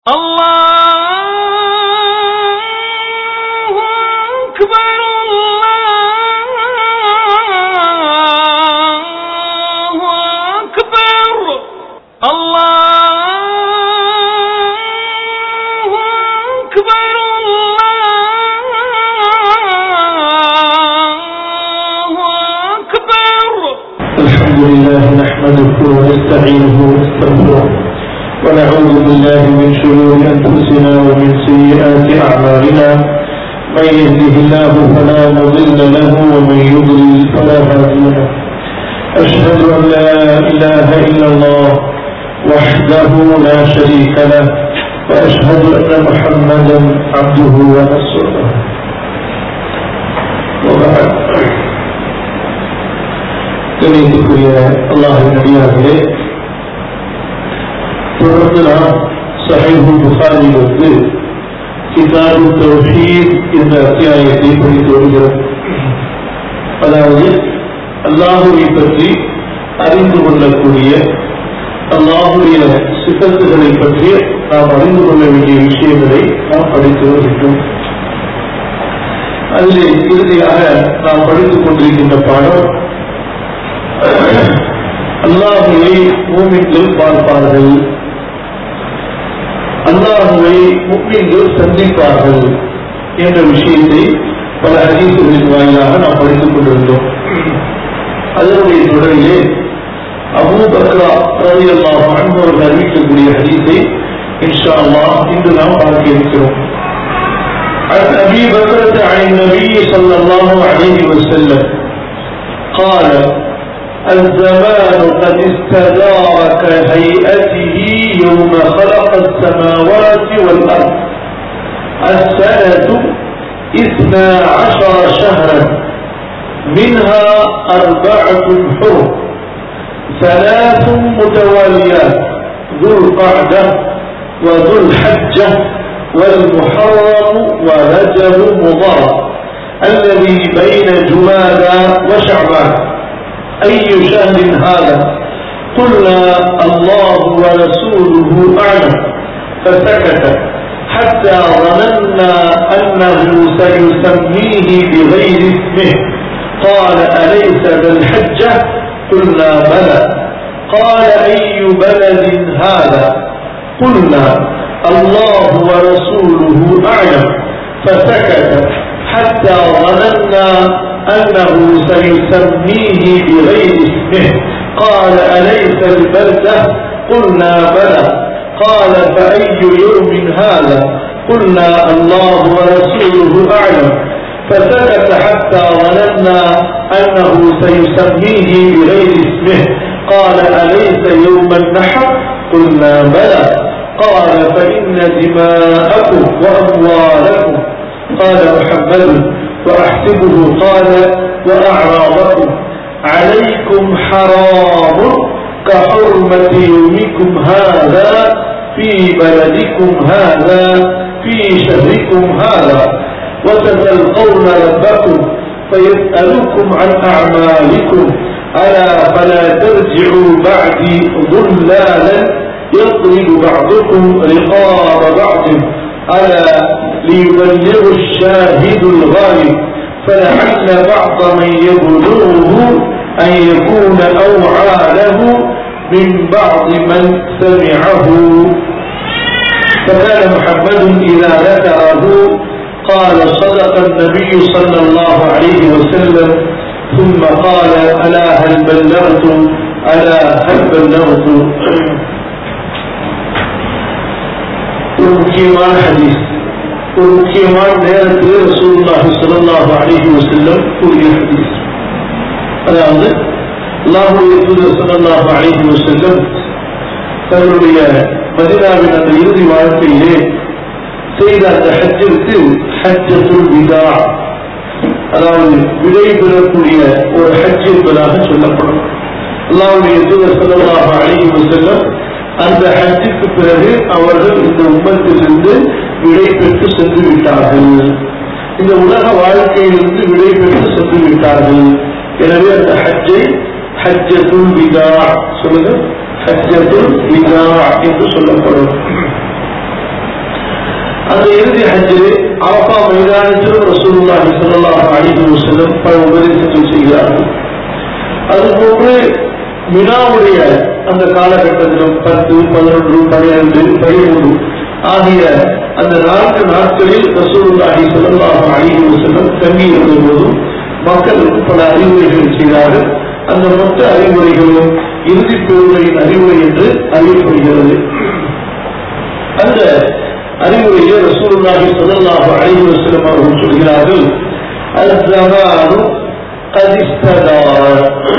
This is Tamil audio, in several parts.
الله أكبر الله أكبر الله أكبر الله أكبر الحمد لله نحمده ونستعينه ونستغفره ونعوذ بالله من شرور انفسنا ومن سيئات اعمالنا من يهده الله فلا مضل له ومن يضلل فلا هادي له اشهد ان لا اله الا الله وحده لا شريك له واشهد ان محمدا عبده ورسوله وبعد கணியத்துக்குரிய அல்லாஹின் அடியார்களே தொடர்ந்து நாம் சஹீஹு புகாரிலிருந்து கிதாபு தௌஹீத் என்ற அத்தியாயத்தை படித்து வருகிறோம் அதாவது அல்லாஹுவை பற்றி அறிந்து கொள்ளக்கூடிய அல்லாஹுடைய சிபத்துகளை பற்றி நாம் அறிந்து கொள்ள வேண்டிய விஷயங்களை நாம் படித்து வருகின்றோம் அதில் இறுதியாக நாம் படித்துக் கொண்டிருக்கின்ற பாடம் அல்லாஹுவை மூமின்கள் பார்ப்பார்கள் அல்லாஹுவை முக்மீன்கள் சந்திப்பார்கள் என்ற விஷயத்தை பல ஹதீசுகளின் வாயிலாக நாம் படித்துக் கொண்டிருந்தோம் அதனுடைய தொடரிலே அபூ பக்ரா ரவி அல்லாஹ் அன்பவர்கள் அறிவிக்கக்கூடிய ஹதீஸை இன்ஷா அல்லாஹ் இன்று நாம் பார்க்க இருக்கிறோம் عن ابي بكرة عن النبي صلى الله عليه وسلم قال الزمان قد استدار كهيئته يوم خلق السماوات والأرض السنة اثنا عشر شهرا منها أربعة حرم ثلاث متواليات ذو القعدة وذو الحجة والمحرم ورجب مضر الذي بين جمادى وشعبان أي شهر هذا قلنا الله ورسوله أعلم فسكت حتى ظننا أنه سيسميه بغير اسمه قال أليس ذا الحجة قلنا بلى قال أي بلد هذا قلنا الله ورسوله أعلم فسكت حتى ظننا أنه سيسميه بغير اسمه قال أليس البلدة قلنا بلى قال فأي يوم هذا قلنا الله ورسوله أعلم فسكت حتى ظننا أنه سيسميه بغير اسمه قال أليس يوم النحر قلنا بلى قال فإن دماءكم وأموالكم قال محمد وأحسبه قال وأعراضكم عليكم حرام كحرمة يومكم هذا في بلدكم هذا في شهركم هذا وتتلقون ربكم فيسألكم عن أعمالكم ألا فلا ترجعوا بعدي ضلالا يضرب بعضكم رقاب بعض ألا ليبلغ الشاهد الغالب فلعل بعض من يبلغه أن يكون أوعى له من بعض من سمعه فكان محمد إذا ذكره قال صدق النبي صلى الله عليه وسلم ثم قال ألا هل بلغت ألا هل بلغت ஒரு முக்கியமான ஹதீஸ் ஒரு முக்கியமான நேரத்தில் ரசூலுல்லாஹி ஸல்லல்லாஹு அலைஹி வஸல்லம் கூறிய ஹதீஸ் அதாவது அல்லாஹ்வுடைய தூதர் ஸல்லல்லாஹு அலைஹி வஸல்லம் தன்னுடைய மதீனாவின் அந்த இறுதி வாழ்க்கையிலே செய்த அந்த ஹஜ்ஜிற்கு ஹஜ்ஜத்துல் விதா அதாவது விடை பெறக்கூடிய ஒரு ஹஜ் என்பதாக சொல்லப்படும் அல்லாஹ்வுடைய தூதர் ஸல்லல்லாஹு அலைஹி வஸல்லம் அந்த ஹஜ்ஜுக்கு பிறகு அவர்கள் இந்த உம்மத்திலிருந்து விடை பெற்று சென்று விட்டார்கள் இந்த உலக வாழ்க்கையிலிருந்து விடை பெற்று சென்று விட்டார்கள் எனவே அந்த ஹஜ்ஜை ஹஜ்ஜத்துல் விதா சொல்லுங்க ஹஜ்ஜத்துல் விதா என்று சொல்லப்படும் அந்த இறுதி ஹஜ்ஜில் அரபா மைதானத்திலும் ரசூலுல்லாஹி ஸல்லல்லாஹு அலைஹி வஸல்லம் பல உபதேசங்கள் செய்கிறார்கள் அதுபோன்று மினாவுடைய அந்த காலகட்டத்திலும் பத்து பதினொன்று பன்னிரண்டு பதிமூன்று ஆகிய அந்த நான்கு நாட்களில் ரசூலுல்லாஹி ஸல்லல்லாஹு அலைஹி வஸல்லம் தங்கியிருந்த போதும் மக்களுக்கு பல அறிவுரைகள் செய்தார்கள் அந்த மொத்த அறிவுரைகளும் இறுதி பெருமையின் அறிவுரை என்று அறியப்படுகிறது அந்த அறிவுரையை ரசூலுல்லாஹி ஸல்லல்லாஹு அலைஹி வஸல்லம் அவர்கள் சொல்கிறார்கள் அல்-ஜமானு قد استدار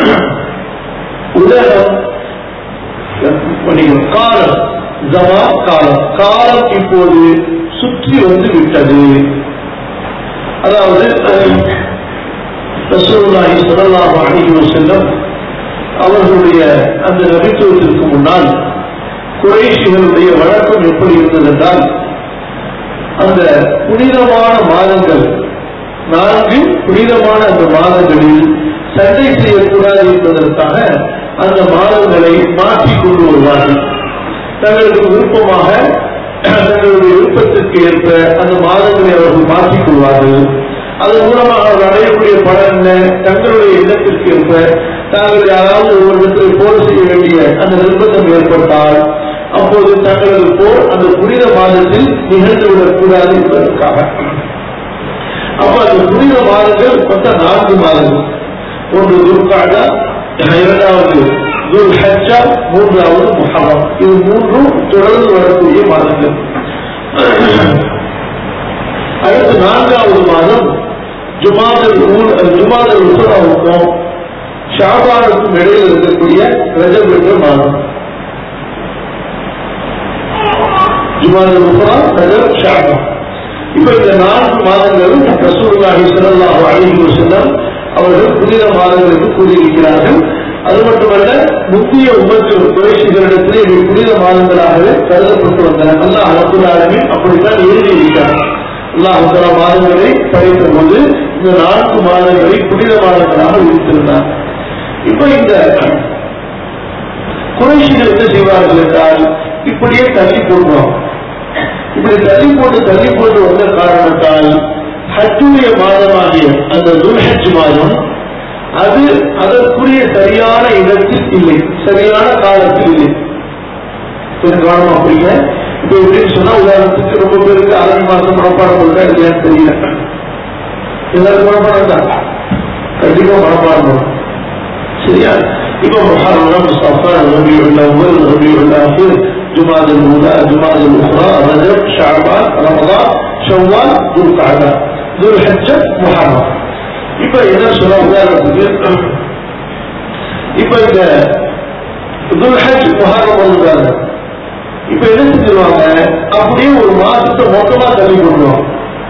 உலகம் மன்னிக்கணும், காலம் ஜமா காலம் காலம் இப்போது சுற்றி வந்து விட்டது அதாவது ரசூலுல்லாஹி ஸல்லல்லாஹு அலைஹி வஸல்லம் அவர்களுடைய அந்த நபித்துவத்திற்கு முன்னால் குறைஷிகளுடைய வழக்கம் எப்படி இருந்தது என்றால் அந்த புனிதமான மாதங்கள் நான்கு புனிதமான அந்த மாதங்களில் சண்டை செய்யக்கூடாது என்பதற்காக அந்த மாதங்களை மாற்றிக் கொண்டு வருவார்கள் தங்களுக்கு விருப்பமாக தங்களுடைய விருப்பத்திற்கு ஏற்ப அந்த மாதங்களை அவர்கள் மாற்றிக் கொள்வார்கள் அதன் மூலமாக அவர் அடையக்கூடிய பலன் என்ன தங்களுடைய எண்ணத்திற்கு ஏற்ப தாங்கள் யாராவது ஒரு இடத்தில் போர் செய்ய வேண்டிய அந்த நிர்பந்தம் ஏற்பட்டால் அப்போது தங்களது போர் அந்த புனித மாதத்தில் நிகழ்ந்துவிடக் கூடாது என்பதற்காக அப்ப அந்த புனித மாதங்கள் மொத்தம் நான்கு மாதங்கள் ஒன்று துர்காடா இரண்டாவது துல் ஹஜ்ஜா மூன்றாவது முஹர்ரம் இது மூன்றும் தொடர்ந்து வரக்கூடிய மாதங்கள் அடுத்து நான்காவது மாதம் ஜுமாதல் ஊர் ஜுமாதல் உசராவுக்கும் ஷாபானுக்கும் இடையில் இருக்கக்கூடிய ரஜப் என்ற மாதம் ஜுமாதல் உசரா ரஜப் ஷாபான் இப்ப இந்த நான்கு மாதங்களும் ரசூலுல்லாஹி ஸல்லல்லாஹு அலைஹி வஸல்லம் அவர்கள் புனித மாதங்கள் என்று கூறியிருக்கிறார்கள் அது மட்டுமல்ல முக்கிய உமத்து குறைசிகளிடத்திலே இவை புனித மாதங்களாகவே கருதப்பட்டு வந்தன அல்லாஹ் அலப்புல் ஆலமீன் அப்படித்தான் எழுதியிருக்கிறார் அல்லாஹ் தலா மாதங்களை படைத்த போது இந்த நான்கு மாதங்களை புனித மாதங்களாக விதித்திருந்தார் இப்ப இந்த குறைசிகள் என்ன செய்வார்கள் என்றால் இப்படியே தள்ளி போடுவாங்க இப்படி தள்ளி போட்டு தள்ளி போட்டு வந்த காரணத்தால் ஹஜ்ஜுடைய மாதமாகிய அந்த துல்ஹஜ் மாதம் அது அதற்குரிய சரியான இடத்தில் இல்லை சரியான காலத்தில் இல்லை கொஞ்சம் கவனமா புரியுங்க இப்ப எப்படின்னு சொன்னா உதாரணத்துக்கு ரொம்ப பேருக்கு அரபி மாசம் மனப்பாடம் இருக்கா இல்லையான்னு தெரியல எல்லாரும் மனப்பாடம் தான் கண்டிப்பா மனப்பாடம் பண்ணும் சரியா இப்ப முஹர்ரம் சஃபர் ரபியுல் அவ்வல் ரபியுல் ஆஹிர் ஜுமாத் الأولى جماد الأخرى رجب شعبان رمضان شوال ذو القعدة ذو الحجة محرم இப்ப என்ன சொல்ல உதாரணத்துக்கு இப்ப இந்த துல்ஹஜ் முஹர்ரம் வந்துட்டாங்க இப்ப என்ன செஞ்சிருவாங்க அப்படியே ஒரு மாசத்தை மொத்தமா தள்ளி கொண்டுருவாங்க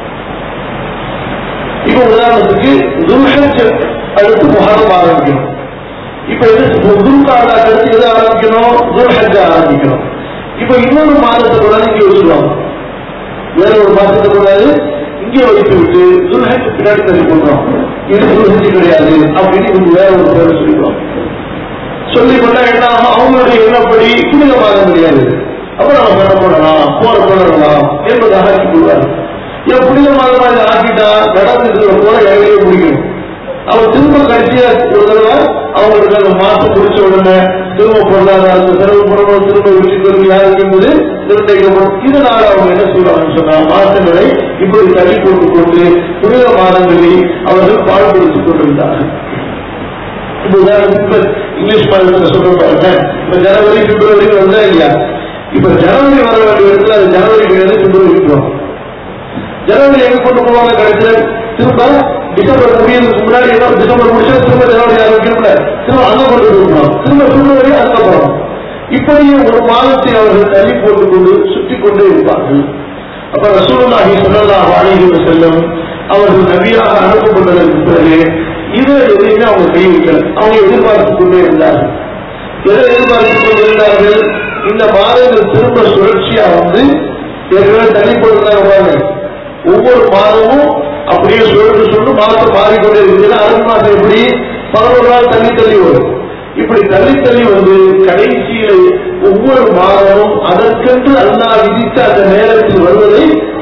இப்ப உதாரணத்துக்கு துல்ஹஜ் அடுத்து முஹர்ரம் ஆரம்பிக்கணும் இப்ப எது துல்காடா அடுத்து எது ஆரம்பிக்கணும் துல்ஹஜ் ஆரம்பிக்கணும் இப்ப இன்னொரு மாதத்தை கூட இங்க வச்சிருவாங்க வேற ஒரு மாசத்தை கூடாது இங்கே வைத்து விட்டு துல்ஹஜ் பின்னாடி தள்ளி கொள்றோம் இது துல்ஹஜ் கிடையாது அப்படின்னு இதுக்கு வேற ஒரு பேர் சொல்லிக்கிறோம் சொல்லிக் கொண்டா என்ன ஆகும் அவங்களுடைய எண்ணப்படி புனித மாதம் கிடையாது அப்ப நம்ம என்ன பண்ணலாம் போற தொடரலாம் என்பதாக ஆக்கிக் கொள்வார்கள் இவன் புனித மாதமா இதை ஆக்கிட்டா நடந்துட்டு போல இடையிலே முடிக்கணும் அவன் திரும்ப கடைசியா ஒரு தடவை அவங்களுக்கு அந்த மாசம் முடிச்ச உடனே திரும்ப பொருளாதாரத்தை செலவு பண்ணணும் திரும்ப வெற்றி பெறும் யாருக்கு என்பது நிர்ணயிக்கப்படும் இதனால அவங்க என்ன செய்வாங்கன்னு சொன்னா மாசங்களை இப்படி தள்ளி போட்டுக் கொண்டு புனித மாதங்களை அவர்கள் பாடுபடுத்திக் கொண்டிருந்தார்கள் இப்ப உதாரணத்துக்கு இங்கிலீஷ் மாதத்துல சொல்ற பாருங்க இப்ப ஜனவரி பிப்ரவரி வந்தா இல்லையா இப்ப ஜனவரி வர வேண்டிய இடத்துல அது ஜனவரி கிடையாது பிப்ரவரி விட்டுரும் ஜனவரி எங்க கொண்டு போவாங்க கடைசியில திரும்ப டிசம்பர் முடியறதுக்கு முன்னாடி என்ன டிசம்பர் முடிச்சா திரும்ப ஜனவரி ஆரம்பிக்கணும்ல திரும்ப அங்க கொண்டு போகணும் திரும்ப பிப்ரவரி அங்க போறோம் இப்படியே ஒரு மாதத்தை அவர்கள் தள்ளி போட்டுக் கொண்டு சுற்றி கொண்டே இருப்பார்கள் அப்ப ரசூலுல்லாஹி ஸல்லல்லாஹு அலைஹி வஸல்லம் அவர்கள் நபியாக அனுப்பப்பட்டதற்கு பிறகு இதை எதையுமே அவங்க கை வைக்கல அவங்க எதிர்பார்த்து கொண்டே இருந்தார்கள் எதை எதிர்பார்த்து கொண்டு இருந்தார்கள் இந்த மாதங்கள் திரும்ப சுழற்சியா வந்து ஏற்கனவே தள்ளி போட்டுருந்தாங்க பாருங்க ஒவ்வொரு மாதமும் அப்படியே சுழற்சி சொல்லு மாதம் மாறிக்கொண்டே இருக்குது அரபு மாதம் எப்படி பதினோரு நாள் தள்ளி தள்ளி வரும் இப்படி தள்ளி தள்ளி வந்து கடைசியில ஒவ்வொரு மாதமும் அதற்கென்று அல்லாஹ் விதித்த அந்த நேரத்தில் வருவதை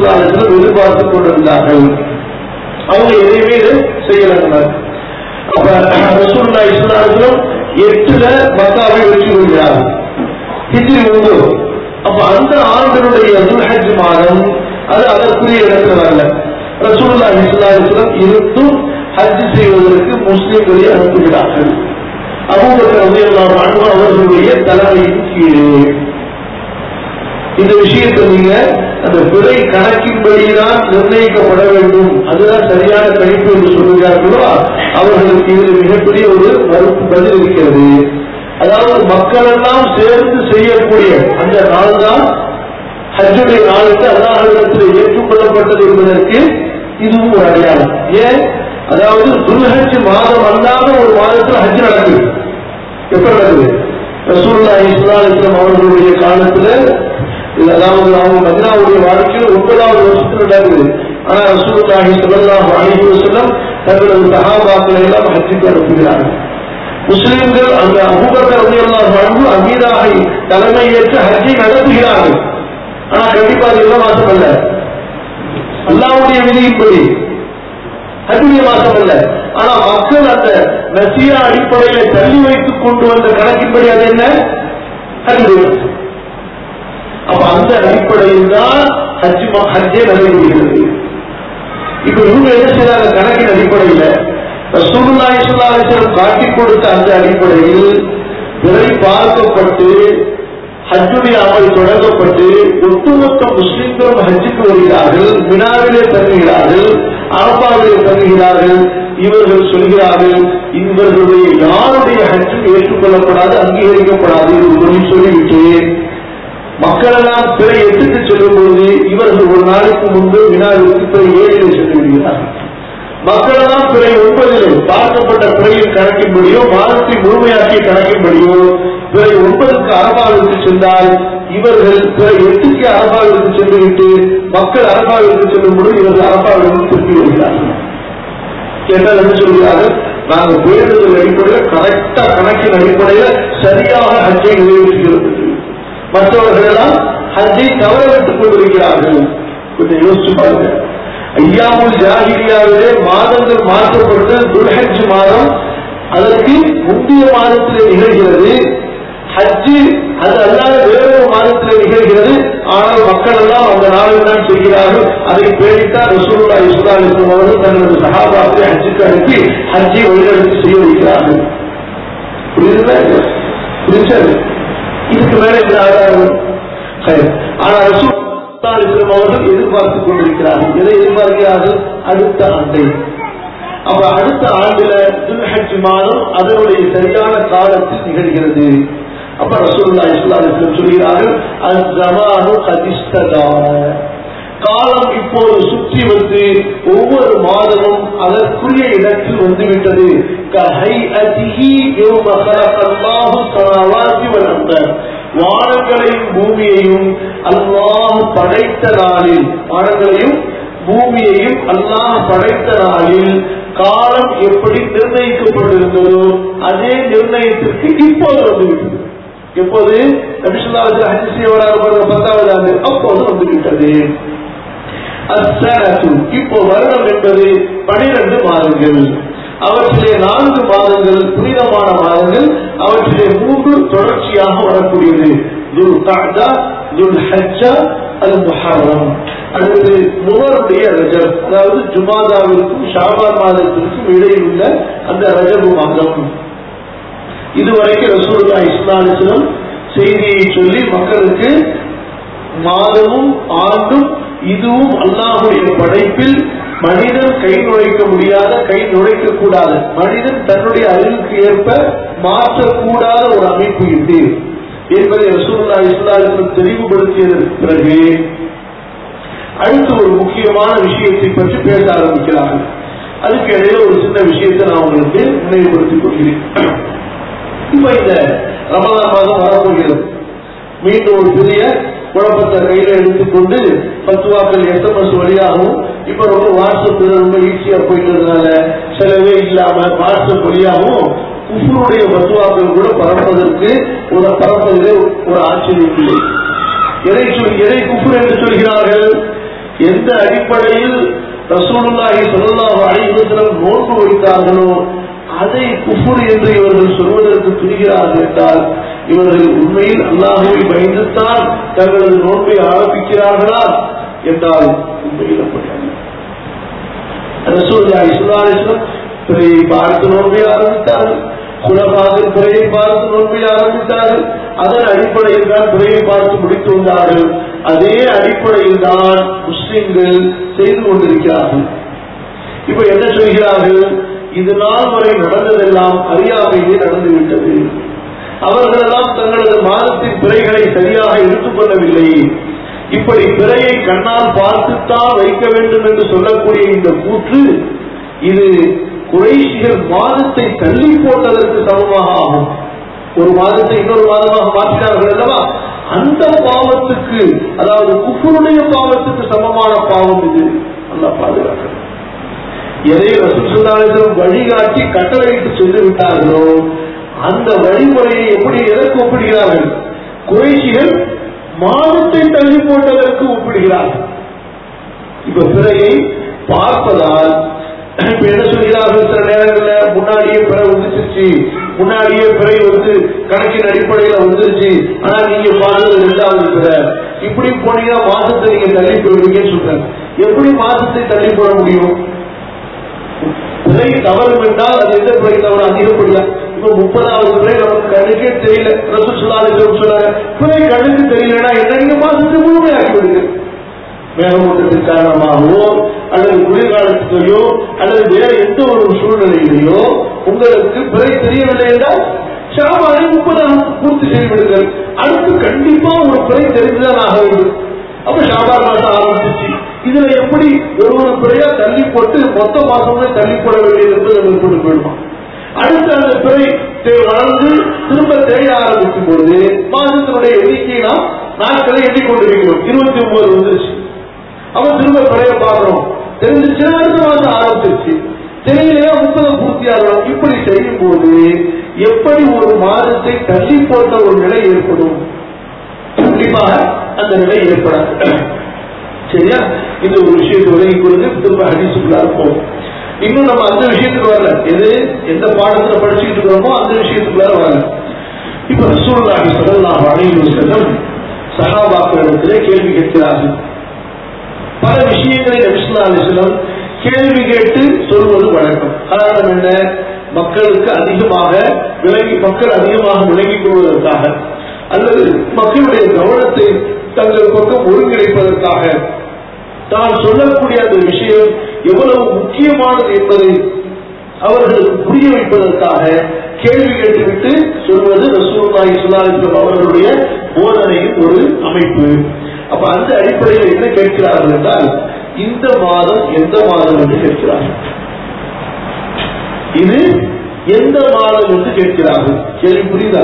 ரசூல்லாலத்தில் எதிர்பார்த்து கொண்டிருந்தார்கள் அவங்க எதையுமே செய்யலங்க அப்ப ரசூல்லா இஸ்லாத்திலும் எட்டுல மக்காவை வெற்றி கொள்கிறார்கள் ஹிஜ்ரி ஒன்று அப்ப அந்த ஆண்டினுடைய துல்ஹஜ் மாதம் அது அதற்குரிய இடத்துல வரல ரசூல்லா இஸ்லாத்திலும் இருந்தும் ஹஜ் செய்வதற்கு முஸ்லிம்களை அனுப்புகிறார்கள் அபூபக்கர் ரலியல்லாஹு அன்ஹு அவர்களுடைய தலைமையின் கீழே இந்த விஷயத்தை நீங்க அந்த பிழை கணக்கின்படிதான் நிர்ணயிக்கப்பட வேண்டும் அதுதான் சரியான கணிப்பு என்று சொல்லுகிறார்களோ அவர்களுக்கு இதில் மிகப்பெரிய ஒரு மறுப்பு பதில் இருக்கிறது அதாவது மக்கள் எல்லாம் சேர்ந்து செய்யக்கூடிய அந்த நாள் தான் ஹஜ்ஜுடைய நாளுக்கு அல்லாஹிடத்தில் ஏற்றுக்கொள்ளப்பட்டது என்பதற்கு இதுவும் ஒரு அடையாளம் ஏன் அதாவது துல்ஹஜ் மாதம் அல்லாத ஒரு மாதத்தில் ஹஜ் நடக்குது எப்ப நடக்குது ரசூல்லா இஸ்லாம் அவர்களுடைய காலத்துல இது அதாவது அவங்க மதினாவுடைய வாழ்க்கையில் ஒன்பதாவது வருஷத்துல நடக்குது ஆனா ரசூலுல்லாஹி ஸல்லல்லாஹு அலைஹி வஸல்லம் தங்களது சஹாபாக்களை எல்லாம் ஹஜ்ஜுக்கு அனுப்புகிறார்கள் முஸ்லிம்கள் அந்த அபூபக்கர் ரலியல்லாஹு அன்ஹு அமீராக தலைமை ஏற்று ஹஜ்ஜை நடத்துகிறார்கள் ஆனா கண்டிப்பா அது என்ன மாசம் அல்ல அல்லாவுடைய விதியின்படி ஹஜ்ஜுடைய மாசம் அல்ல ஆனா மக்கள் அந்த நசியா அடிப்படையில தள்ளி வைத்துக் கொண்டு வந்த கணக்கின்படி அது என்ன ஹஜ்ஜுடைய மாசம் அப்ப அந்த அடிப்படையில் தான் ஹஜ் ஹஜ்ஜே நடைபெறுகிறது இப்ப இவங்க என்ன செய்யறாங்க கணக்கின் அடிப்படையில ரசூலுல்லாஹி ஸல்லல்லாஹு அலைஹி வஸல்லம் காட்டிக் கொடுத்த அந்த அடிப்படையில் விலை பார்க்கப்பட்டு ஹஜ்ஜுடைய அமல் தொடங்கப்பட்டு ஒட்டுமொத்த முஸ்லிம்களும் ஹஜ்ஜுக்கு வருகிறார்கள் மினாவிலே தங்குகிறார்கள் அரபாவிலே தங்குகிறார்கள் இவர்கள் சொல்கிறார்கள் இவர்களுடைய யாருடைய ஹஜ்ஜும் ஏற்றுக்கொள்ளப்படாது அங்கீகரிக்கப்படாது என்று சொல்லிவிட்டு மக்கள் எல்லாம் பிறை எட்டுக்கு செல்லும் பொழுது இவர்கள் ஒரு நாளைக்கு முன்பு வினாவிற்கு பிறை ஏழில் சென்று விடுகிறார்கள் மக்கள் எல்லாம் பிறை ஒன்பதில் பார்க்கப்பட்ட பிறையின் கணக்கின்படியோ மாதத்தை முழுமையாக்கிய கணக்கின்படியோ பிறை ஒன்பதுக்கு அரபாவிற்கு சென்றால் இவர்கள் பிறை எட்டுக்கு அரபாவிற்கு சென்றுவிட்டு மக்கள் அரபாவிற்கு செல்லும் பொழுது இவர்கள் அரபாவிற்கு திருப்பி வருகிறார்கள் கேட்டால் என்ன சொல்கிறார்கள் நாங்கள் பேருந்தல் அடிப்படையில் கரெக்டா கணக்கின் அடிப்படையில் சரியாக ஹஜ்ஜை நிறைவேற்றுகிறது மற்றவர்கள் எல்லாம் ஹஜ்ஜை தவற விட்டுக் கொண்டிருக்கிறார்கள் கொஞ்சம் யோசிச்சு பாருங்க ஐயாமுல் ஜாகிரியாவிலே மாதங்கள் மாற்றப்பட்டு துல்ஹஜ் மாதம் அதற்கு முந்தைய மாதத்திலே நிகழ்கிறது ஹஜ்ஜு அது அல்லாத வேறொரு மாதத்திலே நிகழ்கிறது ஆனால் மக்கள் எல்லாம் அந்த நாளில் தான் செய்கிறார்கள் அதை பேரிட்டால் ரசூல்லா இஸ்லா இஸ்லாம் அவர்கள் தங்களது சகாபாத்தை ஹஜ்ஜுக்கு அனுப்பி ஹஜ்ஜை வழிநடத்தி செய்ய வைக்கிறார்கள் புரியுதுங்களா புரிஞ்சது இதுக்கு மேல என்ன ஆதாரம் ஆனா ரசூல் அவர்கள் எதிர்பார்த்துக் கொண்டிருக்கிறார்கள் எதை எதிர்பார்க்கிறார்கள் அடுத்த ஆண்டை அப்ப அடுத்த ஆண்டுல துல்ஹஜ் மாதம் அதனுடைய சரியான காலத்தில் நிகழ்கிறது அப்ப ரசூல்லா இஸ்லாம் சொல்கிறார்கள் அஸ்ஸமானு கதிஸ்ததா காலம் இப்போது சுற்றி வந்து ஒவ்வொரு மாதமும் அதற்குரிய இடத்தில் வந்துவிட்டது வானங்களையும் பூமியையும் அல்லாஹ் படைத்த நாளில் வானங்களையும் பூமியையும் அல்லாஹ் படைத்த நாளில் காலம் எப்படி நிர்ணயிக்கப்பட்டிருந்ததோ அதே நிர்ணயத்திற்கு இப்போது வந்துவிட்டது எப்போது நபிசுல்லாவுக்கு ஹஜ் செய்ய வராத பத்தாவது ஆண்டு அப்போது வந்துவிட்டது அஸ்ஸனத்து இப்போ வருடம் என்பது பனிரெண்டு மாதங்கள் அவற்றிலே நான்கு மாதங்கள் புனிதமான மாதங்கள் அவற்றிலே மூன்று தொடர்ச்சியாக வரக்கூடியது துல் காஜா துல் ஹஜ்ஜா அல் முஹர்ரம் அடுத்து முகருடைய ரஜப் அதாவது ஜுமாதாவிற்கும் ஷாபான் மாதத்திற்கும் இடையில் உள்ள அந்த ரஜபு மாதம் இதுவரைக்கும் ரசூல்லா இஸ்லாமிஸ்லம் செய்தியை சொல்லி மக்களுக்கு மாதமும் ஆண்டும் இதுவும் அல்லாஹுடைய படைப்பில் மனிதன் கை நுழைக்க முடியாத கை நுழைக்க கூடாத மனிதன் தன்னுடைய அறிவுக்கு ஏற்ப மாற்றக்கூடாத ஒரு அமைப்பு இது என்பதை ரசூல்லா இஸ்லாமிற்கு தெளிவுபடுத்தியதற்கு பிறகு அடுத்து ஒரு முக்கியமான விஷயத்தை பற்றி பேச ஆரம்பிக்கிறார்கள் அதுக்கு இடையில ஒரு சின்ன விஷயத்தை நான் உங்களுக்கு நினைவுபடுத்திக் கொள்கிறேன் இப்ப இந்த ரமலான் மாதம் வரப்போகிறது மீண்டும் ஒரு பெரிய குழப்பத்தை கையில எடுத்துக்கொண்டு பத்துவாக்கள் எஸ்எம்எஸ் வழியாகவும் இப்ப ரொம்ப வாட்ஸ்அப் ரொம்ப ஈஸியா போயிட்டதுனால செலவே இல்லாம வாட்ஸ்அப் வழியாகவும் குஃபருடைய பத்துவாக்கள் கூட பரப்பதற்கு ஒரு பரப்பதிலே ஒரு ஆச்சரியம் இல்லை எதை சொல் எதை குஃபுர் என்று சொல்கிறார்கள் எந்த அடிப்படையில் ரசூலுல்லாஹி ஸல்லல்லாஹு அலைஹி வஸல்லம் நோன்பு வைத்தார்களோ அதை குஃபுர் என்று இவர்கள் சொல்வதற்கு துணிகிறார்கள் என்றால் இவர்கள் உண்மையில் அல்லாஹுவை பயந்துத்தான் தங்களது நோன்பை ஆரம்பிக்கிறார்களா என்றால் உண்மையில் அப்படி அல்ல ரசூலுல்லாஹி ஸல்லல்லாஹு அலைஹி வஸல்லம் பிறையை பார்த்து நோன்பை ஆரம்பித்தார்கள் குலபாக பிறையை பார்த்து நோன்பை ஆரம்பித்தார்கள் அதன் அடிப்படையில் தான் பிறையை பார்த்து முடித்து வந்தார்கள் அதே அடிப்படையில் தான் முஸ்லிம்கள் செய்து கொண்டிருக்கிறார்கள் இப்ப என்ன சொல்கிறார்கள் இது நாள் வரை நடந்ததெல்லாம் அறியாமையிலே நடந்துவிட்டது அவர்களெல்லாம் தங்களது மாதத்தின் பிறைகளை சரியாக எடுத்துக்கொள்ளவில்லை இப்படி பிறையை கண்ணால் பார்த்துத்தான் வைக்க வேண்டும் என்று சொல்லக்கூடிய இந்த கூற்று இது குறைஷிகள் மாதத்தை தள்ளி போட்டதற்கு சமமாக ஆகும் ஒரு மாதத்தை இன்னொரு மாதமாக மாற்றினார்கள் அல்லவா அந்த பாவத்துக்கு அதாவது குஃபருடைய பாவத்துக்கு சமமான பாவம் இது நல்லா பாதுகாக்கணும் எதை ரசூலுல்லாஹிடம் வழிகாட்டி கட்டளையிட்டு சென்று விட்டார்களோ அந்த வழிமுறையை எப்படி எதற்கு ஒப்பிடுகிறார்கள் குறைஷிகள் மாதத்தை தள்ளி போட்டதற்கு ஒப்பிடுகிறார்கள் இப்ப பிறையை பார்ப்பதால் இப்ப என்ன சொல்கிறார்கள் சில நேரங்களில் முன்னாடியே பிறை வந்துருச்சு முன்னாடியே பிறை வந்து கணக்கின் அடிப்படையில வந்துருச்சு ஆனா நீங்க பார்த்தது ரெண்டாவது பிறை இப்படி போனீங்கன்னா மாசத்தை நீங்க தள்ளி போயிடுவீங்கன்னு சொல்றாங்க எப்படி மாசத்தை தள்ளி போட முடியும் பிறை தவறும் என்றால் அது எந்த பிறை தவறு அதிகப்படியா இப்ப முப்பதாவது பிறை நமக்கு கண்ணுக்கே தெரியல ரசூ சொல்லாத சொல்லாங்க பிறை கண்ணுக்கு தெரியலன்னா என்ன நீங்க மாசத்தை முழுமையாக்கி விடுங்க மேகமூட்டத்தின் காரணமாகவோ அல்லது குளிர்காலத்திலேயோ அல்லது வேற எந்த ஒரு சூழ்நிலையிலேயோ உங்களுக்கு பிறை தெரியவில்லை என்றால் ஷாபானை முப்பதாம் பூர்த்தி செய்து விடுங்கள் அடுத்து கண்டிப்பா ஒரு பிறை தெரிந்துதான் ஆக வேண்டும் அப்ப ஷாபான் மாசம் ஆரம்பிச்சு இதுல எப்படி ஒரு ஒரு பிறையா தள்ளி போட்டு மொத்த மாசமே தள்ளி போட வேண்டியது என்பது நமக்கு கொண்டு போயிடுமா அடுத்து அந்த பிறை தே- வளர்ந்து திரும்ப தேய ஆரம்பிக்கும் பொழுது மாதத்தினுடைய எண்ணிக்கையை நாம் நாட்களை எண்ணிக்கொண்டிருக்கிறோம் இருபத்தி ஒன்பது வந்துருச்சு அவன் திரும்ப பிறைய பார்க்கிறோம் தெரிஞ்சிச்சுன்னா அடுத்த மாசம் ஆரம்பிச்சிருச்சு தெரியலையா முப்பது பூர்த்தி ஆகணும் இப்படி செய்யும் போது எப்படி ஒரு மாதத்தை தள்ளி போட்ட ஒரு நிலை ஏற்படும் கண்டிப்பாக அந்த நிலை ஏற்படாது சரியா இந்த ஒரு விஷயத்தை விலகி கொடுத்து திரும்ப ஹதீசுக்குள்ள இருப்போம் இன்னும் நம்ம அந்த விஷயத்துக்கு வரல எது எந்த பாடத்துல படிச்சுக்கிட்டு இருக்கிறோமோ அந்த விஷயத்துக்குள்ள வரல இப்ப ரசூலுல்லாஹி ஸல்லல்லாஹு அலைஹி வஸல்லம் சஹாபாக்களிடத்திலே கேள்வி கேட்கிறார்கள் பல விஷயங்களை நபிசுல்லா அலிஸ்லம் கேள்வி கேட்டு சொல்வது வழக்கம் காரணம் என்ன மக்களுக்கு அதிகமாக விளங்கி மக்கள் அதிகமாக விளங்கிக் கொள்வதற்காக அல்லது மக்களுடைய கவனத்தை தங்கள் பக்கம் ஒருங்கிணைப்பதற்காக தான் சொல்லக்கூடிய அந்த விஷயம் எவ்வளவு முக்கியமானது என்பதை அவர்களுக்கு புரிய வைப்பதற்காக கேள்வி கேட்டுவிட்டு சொல்வது ரசூலுல்லாஹி ஸல்லல்லாஹு அலைஹி வஸல்லம் அவர்களுடைய போதனையின் ஒரு அமைப்பு அப்ப அந்த அடிப்படையில் என்ன கேட்கிறார்கள் என்றால் இந்த மாதம் எந்த மாதம் என்று கேட்கிறார்கள் இது எந்த மாதம் என்று கேட்கிறார்கள் கேள்வி புரியுதா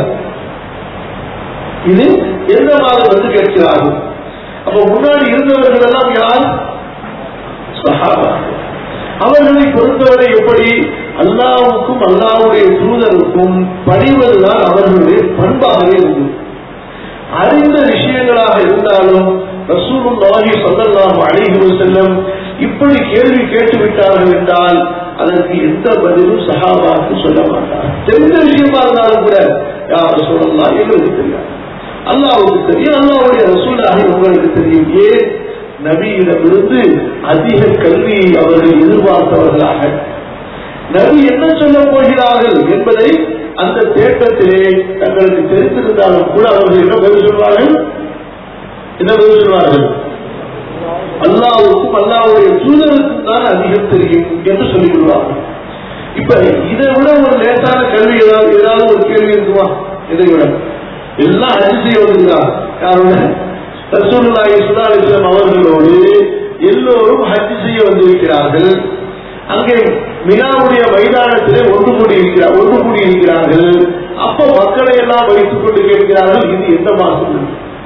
இது எந்த மாதம் என்று கேட்கிறார்கள் அப்ப முன்னாடி இருந்தவர்கள் எல்லாம் யார் சஹாபாக்கள் அவர்களை பொறுத்தவரை எப்படி அல்லாவுக்கும் அல்லாவுடைய தூதருக்கும் பணிவதுதான் அவர்களுடைய பண்பாகவே இருந்தது அறிந்த விஷயங்களாக இருந்தாலும் ரசூலுல்லாஹி ஸல்லல்லாஹு அலைஹி வஸல்லம் இப்படி கேள்வி கேட்டு விட்டார்கள் என்றால் அதற்கு எந்த பதிலும் சஹாபாக்கு சொல்ல மாட்டார் தெரிந்த விஷயமா இருந்தாலும் கூட யார் ரசூலுல்லாஹி எங்களுக்கு தெரியாது அல்லாவுக்கு தெரியும் அல்லாவுடைய ரசூலாக உங்களுக்கு தெரியும் ஏன் நபியிடமிருந்து அதிக கல்வியை அவர்கள் எதிர்பார்த்தவர்களாக நபி என்ன சொல்ல போகிறார்கள் என்பதை அந்த தேட்டத்திலே தங்களுக்கு தெரிந்திருந்தாலும் கூட அவர்கள் என்ன பதில் சொல்வார்கள் என்ன பதில் சொல்வார்கள் அல்லாவுக்கும் அல்லாவுடைய தூதருக்கும் தான் அதிகம் தெரியும் என்று சொல்லிக் கொள்வார்கள் இப்ப இதை விட ஒரு லேசான கல்வி ஏதாவது ஏதாவது ஒரு கேள்வி இருக்குமா இதை விட எல்லாம் அதிசய வருகிறார் யாரோட ரசூலுல்லாஹி ஸல்லல்லாஹு அலைஹி வஸல்லம் அவர்களோடு எல்லோரும் ஹஜ் செய்ய வந்திருக்கிறார்கள் அங்கே மினாவுடைய மைதானத்திலே ஒன்று கூடி இருக்கிறார் ஒன்று கூடி இருக்கிறார்கள் அப்ப மக்களை எல்லாம் வைத்துக் கொண்டு கேட்கிறார்கள் இது எந்த மாசம்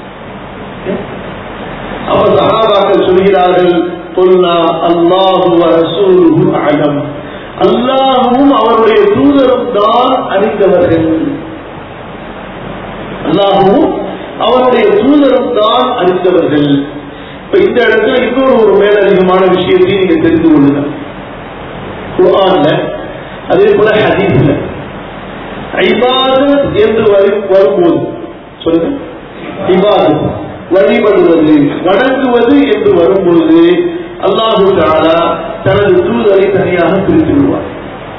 அப்ப சகாபாக்கள் சொல்கிறார்கள் கொல்லா அல்லாஹு ரசூலுஹு அலம் அல்லாஹும் அவருடைய தூதரும் தான் அறிந்தவர்கள் அல்லாஹும் அவருடைய தூதரும் தான் அறிந்தவர்கள் இப்ப இந்த இடத்துல இன்னொரு ஒரு மேலதிகமான விஷயத்தையும் நீங்க தெரிந்து கொள்ளுங்க குர்ஆன்ல அதே போல ஹதீஸ்ல இபாதத் என்று வரும் வரும்போது சொல்லுங்க இபாதத் வழிபடுவது வணங்குவது என்று வரும்பொழுது அல்லாஹு தாலா தனது தூதரை தனியாக பிரித்து விடுவார்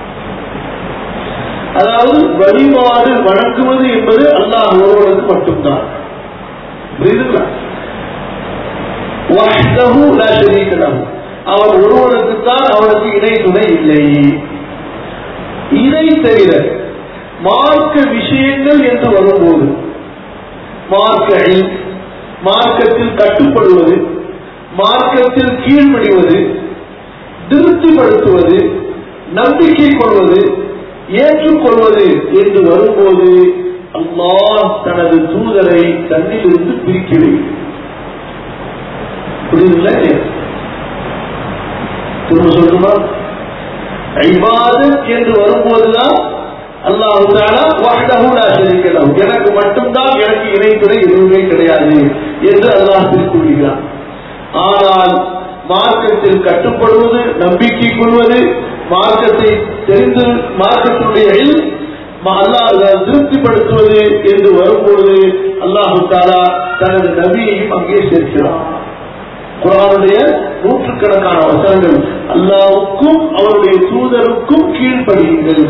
அதாவது வழிபாடு வணங்குவது என்பது அல்லாஹ் ஒருவனுக்கு மட்டும்தான் புரியுதுங்களா வஹ்தஹு லா ஷரீக லஹு. அவன் ஒருவனுக்கு தான் அவனுக்கு இணை துணை இல்லை இதை தவிர மார்க்க விஷயங்கள் என்று வரும்போது மார்க்க இல்ம், மார்க்கத்தில் கட்டுப்படுவது மார்க்கத்தில் கீழ்ப்படிவது திருப்திப்படுத்துவது நம்பிக்கை கொள்வது ஏற்றுக்கொள்வது என்று வரும்போது அல்லாஹ் தனது தூதரை தன்னிலிருந்து பிரிக்கிறது புரியுதுங்களா இல்லையா? திரும்ப சொல்லணுமா ஐபாதத் என்று வரும்போதுதான் அல்லாஹு தாலா வஹ்தஹு லா ஷரீக லஹு. எனக்கு மட்டும்தான் எனக்கு இணைத்துறை எதுவுமே கிடையாது என்று அல்லாஹ் பிரித்து விடுகிறான் ஆனால் மார்க்கத்தில் கட்டுப்படுவது நம்பிக்கை கொள்வது மார்க்கத்தை தெரிந்து மார்க்கத்தினுடைய இல்ம், ம- அல்லாஹ் திருப்திப்படுத்துவது என்று வரும்பொழுது அல்லாஹு தாலா தனது நபியையும் அங்கே சேர்க்கிறான் குரானுடைய நூற்றுக்கணக்கான வசனங்கள் அல்லாவுக்கும் அவருடைய தூதருக்கும் கீழ்ப்படியுங்கள்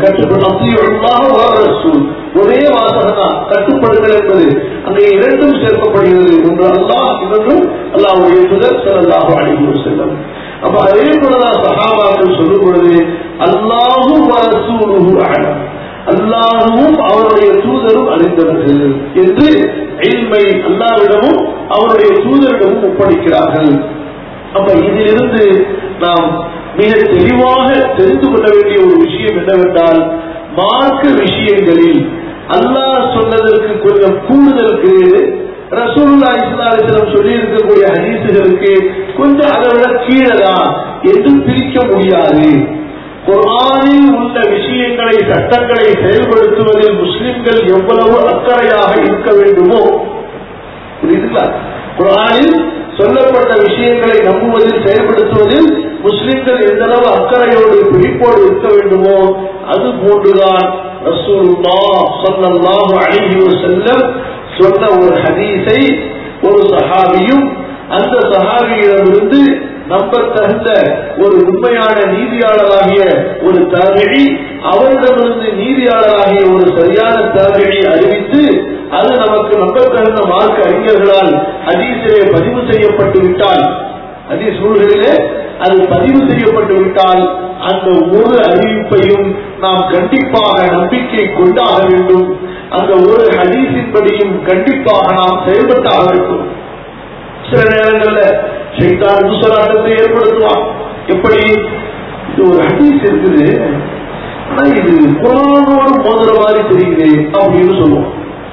கட்டுப்பட்டு ஒரே வாசகம் தான் கட்டுப்படுங்கள் என்பது அங்கே இரண்டும் சேர்க்கப்படுகிறது ஒன்று அல்லாஹ் இன்னொன்றும் அல்லாஹ்வுடைய தூதர் ஸல்லல்லாஹு அலைஹி வஸல்லம் அப்ப அதே போலதான் சஹாபாக்கள் சொல்லும் பொழுது அல்லாஹு வரசூலுஹு அலம் அல்லாஹுவும் அவருடைய தூதரும் அறிந்தவர்கள் என்று இல்மை அல்லாவிடமும் அவருடைய தூதரிடமும் ஒப்படைக்கிறார்கள் அப்ப இதிலிருந்து நாம் மிக தெளிவாக தெரிந்து கொள்ள வேண்டிய ஒரு விஷயம் என்னவென்றால் மார்க்க விஷயங்களில் அல்லாஹ் சொன்னதற்கு கொஞ்சம் கூடுதலுக்கு ரசூலுல்லா இஸ்லாமிடம் சொல்லி இருக்கக்கூடிய ஹதீசுகளுக்கு கொஞ்சம் அதை விட கீழே தான் என்று பிரிக்க முடியாது குர்ஆனில் உள்ள விஷயங்களை சட்டங்களை செயல்படுத்துவதில் முஸ்லிம்கள் எவ்வளவு அக்கறையாக இருக்க வேண்டுமோ புரியுதுங்களா குர்ஆனில் சொல்லப்பட்ட விஷயங்களை நம்புவதில் செயல்படுத்துவதில் முஸ்லிம்கள் எந்த அளவு அக்கறையோடு பிடிப்போடு இருக்க வேண்டுமோ அது போன்றுதான் ரசூலுல்லாஹ் ஸல்லல்லாஹு அலைஹி வஸல்லம் சொன்ன ஒரு ஹதீஸை ஒரு சஹாபியும் அந்த சஹாபியிடமிருந்து நம்பத்தகுந்த ஒரு உண்மையான நீதியாளராகிய ஒரு தாபிழி அவரிடமிருந்து நீதியாளராகிய ஒரு சரியான தாபிழி அறிவித்து அது நமக்கு நம்பத்தகுந்த மார்க்க அறிஞர்களால் ஹதீஸிலே பதிவு செய்யப்பட்டு விட்டால் ஹதீஸ் நூல்களிலே அது பதிவு செய்யப்பட்டு விட்டால் அந்த ஒரு அறிவிப்பையும் நாம் கண்டிப்பாக நம்பிக்கை கொண்டாக வேண்டும் அந்த ஒரு ஹதீஸின்படியும் கண்டிப்பாக நாம் செயல்பட்டாக வேண்டும் சில நேரங்கள்ல சைத்தான் துசலாட்டத்தை ஏற்படுத்துவான் எப்படி இது ஒரு ஹதீஸ் இருக்குது ஆனா இது குரானோடு மோதுற மாதிரி தெரியுது அப்படின்னு சொல்லுவோம்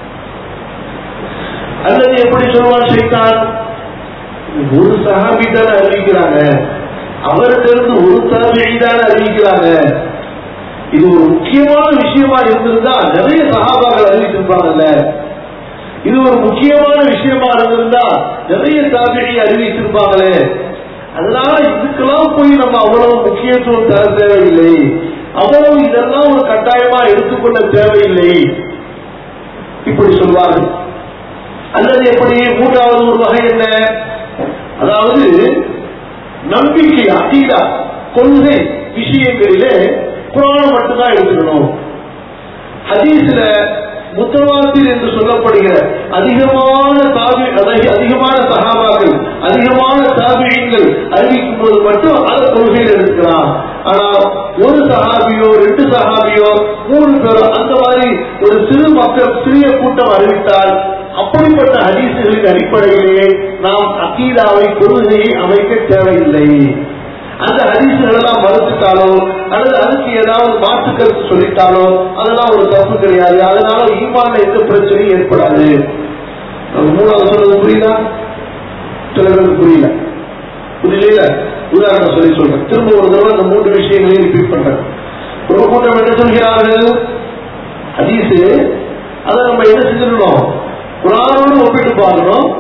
அல்லது எப்படி சொல்லுவான் சைத்தான் ஒரு சஹாபி தானே அறிவிக்கிறாங்க அவர்கிட்ட ஒரு தாபியை தானே அறிவிக்கிறாங்க இது ஒரு முக்கியமான விஷயமா இருந்திருந்தா நிறைய சகாபாக்கள் அறிவிச்சிருப்பாங்கல்ல இது ஒரு முக்கியமான விஷயமா இருந்திருந்தா நிறைய தாபியை அறிவிச்சிருப்பாங்களே அதனால இதுக்கெல்லாம் போய் நம்ம அவ்வளவு முக்கியத்துவம் தர தேவையில்லை அவ்வளவு இதெல்லாம் ஒரு கட்டாயமா எடுத்துக்கொள்ள தேவையில்லை இப்படி சொல்வார்கள் அல்லது எப்படி மூன்றாவது ஒரு வகை என்ன அதாவது நம்பிக்கை அகீதா கொள்கை விஷயங்களிலே குரான் மட்டும்தான் எடுத்துக்கணும் ஹதீஸ்ல முத்தவாத்தில் என்று சொல்லப்படுகிற அதிகமான தாபி அதி- அதிகமான சகாபாக்கள் அதிகமான தாபியங்கள் அறிவிக்கும் போது மட்டும் அதை கொள்கையில் எடுக்கலாம் ஆனா ஒரு சஹாபியோ ரெண்டு சஹாபியோ மூணு பேரோ அந்த மாதிரி ஒரு சிறு மக்கள் சிறிய கூட்டம் அறிவித்தால் அப்படிப்பட்ட ஹதீசுகளின் அடிப்படையிலே நாம் அகீதாவை கொள்கையை அமைக்க தேவையில்லை அந்த ஹதீசுகள் எல்லாம் மறுத்துட்டாலோ அல்லது அதுக்கு ஏதாவது மாற்று கருத்து சொல்லிட்டாலோ அதெல்லாம் ஒரு தப்பு கிடையாது அதனால ஈமான எந்த பிரச்சனையும் ஏற்படாது அது மூணாவது சொல்றது புரியுதா சிலருக்கு புரியல புரியல உதாரணம் சொல்லி சொல்றேன் திரும்ப ஒரு தடவை இந்த மூன்று விஷயங்களையும் ரிப்பீட் பண்றேன் ஒரு கூட்டம் என்ன சொல்கிறார்கள் ஹதீஸு அதை நம்ம என்ன செஞ்சிடணும் குரானோடு ஒப்பிட்டு பார்க்கணும்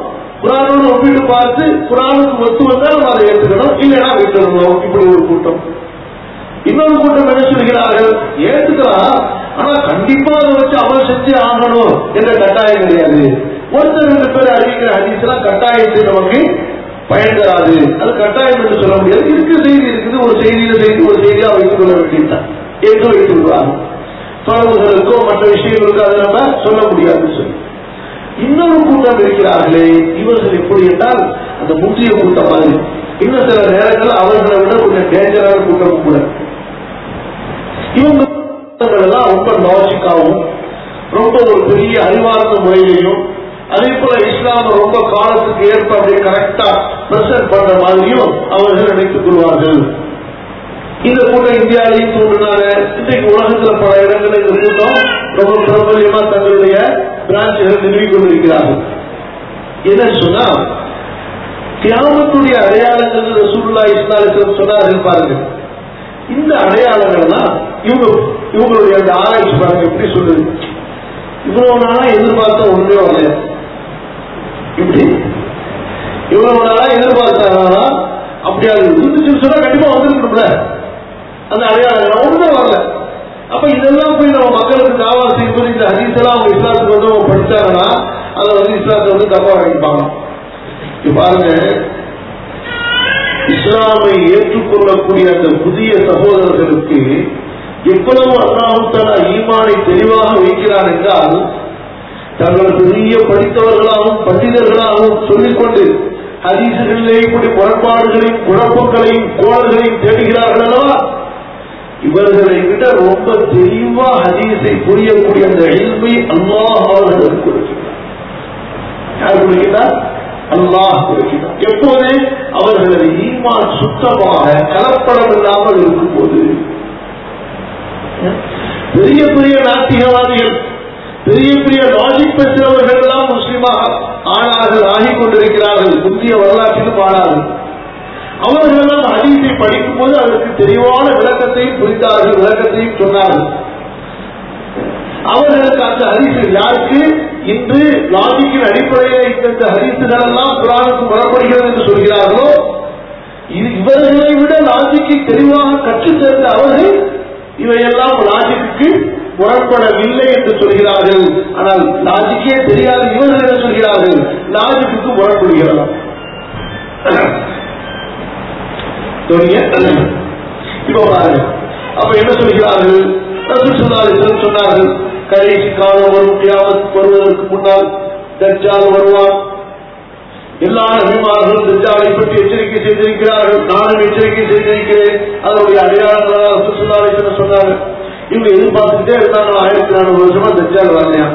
குரானோடு ஒப்பிட்டு பார்த்து குரானுக்கு ஒத்து வந்தா நம்ம அதை ஏற்றுக்கணும் இல்லைன்னா விட்டுடணும் இப்படி ஒரு கூட்டம் இன்னொரு கூட்டம் என்ன சொல்கிறார்கள் ஏற்றுக்கலாம் ஆனா கண்டிப்பா அதை வச்சு அமல் செஞ்சு ஆகணும் என்ற கட்டாயம் கிடையாது ஒருத்தர் ரெண்டு பேர் அறிவிக்கிற ஹதீஸ்லாம் கட்டாயத்தை நமக்கு பயன் தராது அது கட்டாயம் என்று சொல்ல முடியாது இருக்கு செய்தி இருக்குது ஒரு செய்தியில செய்தி ஒரு செய்தியா வைத்துக் கொள்ள வேண்டியதுதான் என்று வைத்துக் கொள்வாங்க தொடர்புகளுக்கோ மற்ற விஷயங்களுக்கோ அதை நம்ம சொல்ல முடியாது சொல்லி இன்னொரு கூட்டம் இருக்கிறார்களே இவர்கள் எப்படி என்றால் அந்த முற்றிய கூட்டம் மாதிரி இன்னும் சில நேரங்கள் அவர்களை விட கொஞ்சம் டேஞ்சரான கூட்டம் கூட இவங்க எல்லாம் ரொம்ப லாஜிக்காவும் ரொம்ப ஒரு பெரிய அறிவார்ந்த முறையிலையும் அதே போல இஸ்லாம ரொம்ப காலத்துக்கு ஏற்ப அப்படியே கரெக்டா பிரசன்ட் பண்ற மாதிரியும் அவர்கள் நினைத்துக் கொள்வார்கள் இந்த கூட்டம் இந்தியாவிலையும் தோன்றினாங்க இன்றைக்கு உலகத்துல பல இடங்களில் இந்த கூட்டம் ரொம்ப பிரபல்யமா தங்களுடைய பிரான்ச்சுகள் நிறுவிக் கொண்டிருக்கிறார்கள் என்ன சொன்னா கியாமத்துடைய அடையாளங்கள் ரசூல்லா இஸ்லாலிசம் சொன்னார்கள் பாருங்க இந்த அடையாளங்கள்லாம் இவங்க இவங்களுடைய அந்த ஆராய்ச்சி பாருங்க எப்படி சொல்லுது இவ்வளவு நாளா எதிர்பார்த்த ஒண்ணுமே வரல இப்படி இவ்வளவு நாளா எதிர்பார்த்தாங்கன்னா அப்படி அது இருந்துச்சுன்னு சொன்னா கண்டிப்பா வந்துருக்கணும்ல அந்த அடையாளங்கள் ஒண்ணுமே வரல அப்ப இதெல்லாம் போய் நம்ம மக்களுக்கு தாவா செய்யும்போது இந்த ஹதீஸெல்லாம் அவங்க இஸ்லாத்துக்கு வந்து அவங்க படிச்சாங்கன்னா அதை வந்து இஸ்லாத்தை வந்து தப்பா வாங்கிப்பாங்க இப்ப பாருங்க இஸ்லாமை ஏற்றுக்கொள்ளக்கூடிய அந்த புதிய சகோதரர்களுக்கு எவ்வளவு அல்லாஹுத்தாலா ஈமானை தெளிவாக வைக்கிறான் என்றால் தங்கள் பெரிய படித்தவர்களாகவும் பண்டிதர்களாகவும் சொல்லிக்கொண்டு ஹதீசுகளிலே இப்படி முரண்பாடுகளையும் குழப்பங்களையும் கோளர்களையும் தேடுகிறார்கள் அல்லவா இவர்களை விட ரொம்ப தெளிவா ஹதீஸை புரியக்கூடிய அந்த எல்மை அல்லாஹ் அவர்களுக்கு கொடுக்கிறார் யார் கொடுக்கிறார் அல்லாஹ் கொடுக்கிறார் எப்போது அவர்களது ஈமான் சுத்தமாக கலப்படம் இல்லாமல் இருக்கும்போது பெரிய பெரிய நாத்திகவாதிகள் பெரிய பெரிய லாஜிக் பெற்றவர்கள் எல்லாம் முஸ்லிமாக ஆனார்கள் ஆகிக் கொண்டிருக்கிறார்கள் முந்தைய வரலாற்றிலும் ஆனார்கள் அவர்கள் எல்லாம் ஹதீஸை படிக்கும் போது அதற்கு தெளிவான விளக்கத்தையும் புரிந்தார்கள் விளக்கத்தையும் சொன்னார்கள் அவர்களுக்கு அந்த ஹரிசு யாருக்கு இன்று லாஜிக்கின் அடிப்படையில் இந்த ஹரிசுகள் எல்லாம் குரானுக்கு வரப்படுகிறது என்று சொல்கிறார்களோ இது இவர்களை விட லாஜிக்கை தெளிவாக கற்றுத் தெரிந்த அவர்கள் இவையெல்லாம் லாஜிக்கு முரண்படவில்லை என்று சொல்கிறார்கள் ஆனால் லாஜிக்கே தெரியாத இவர்கள் என்ன சொல்கிறார்கள் லாஜிக்கு முரண்படுகிறதா இப்போ பாருங்க அப்ப என்ன சொல்கிறார்கள் ரசூல் சொன்னார்கள் சொன்னார்கள் கடைசி காலம் வரும் கியாமத் வருவதற்கு முன்னால் தஜ்ஜால் வருவான் எல்லா நபிமார்களும் தஜ்ஜாலை பற்றி எச்சரிக்கை செய்திருக்கிறார்கள் நானும் எச்சரிக்கை செய்திருக்கிறேன் அதனுடைய அடையாளங்களாக ரசூல் சொன்னார்கள் சொன்னாங்க இவங்க எதிர்பார்த்துட்டே இருந்தாங்க ஆயிரத்தி நானூறு வருஷமா தஜ்ஜால் வரலையா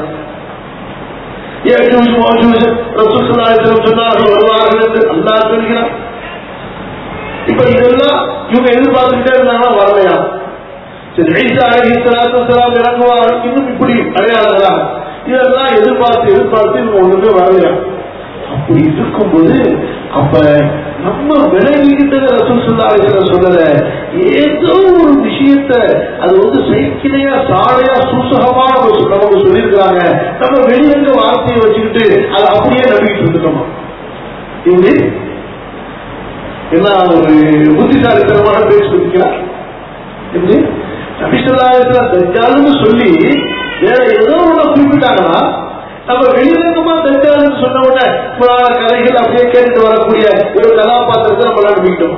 ஏழு ரசூல் சொன்னார்கள் வருவார்கள் என்று அல்லா சொல்கிறார் இப்ப இதெல்லாம் இவங்க எதிர்பார்த்துக்கிட்டே இருந்தாங்கன்னா வரலையா சரி ஈசா அலஹி சலாத்து வலாம் இறங்குவார்கள் இன்னும் இப்படி அடையாளங்களா இதெல்லாம் எதிர்பார்த்து எதிர்பார்த்து இவங்க ஒண்ணுமே வரலையா அப்படி இருக்கும்போது அப்ப நம்ம விலகிக்கிட்டத ரசூல் சொல்லாத சொல்லல ஏதோ ஒரு விஷயத்த அது வந்து சைக்கிளையா சாலையா சூசகமா நமக்கு சொல்லியிருக்கிறாங்க நம்ம வெளியங்க வார்த்தையை வச்சுக்கிட்டு அதை அப்படியே நம்பிக்கிட்டு இருந்துட்டோமா இப்படி என்ன ஒரு புத்திசாலித்தனமான பேச்சு இருக்கிறார் எப்படி நபிசல்லாத்துல தஞ்சாலுன்னு சொல்லி வேற ஏதோ ஒண்ணு குறிப்பிட்டாங்கன்னா நம்ம வெளிரங்கமா தஞ்சாலுன்னு சொன்ன உடனே புராண கதைகள் அப்படியே கேட்டுட்டு வரக்கூடிய ஒரு கதாபாத்திரத்தை நம்ம நம்பிக்கிட்டோம்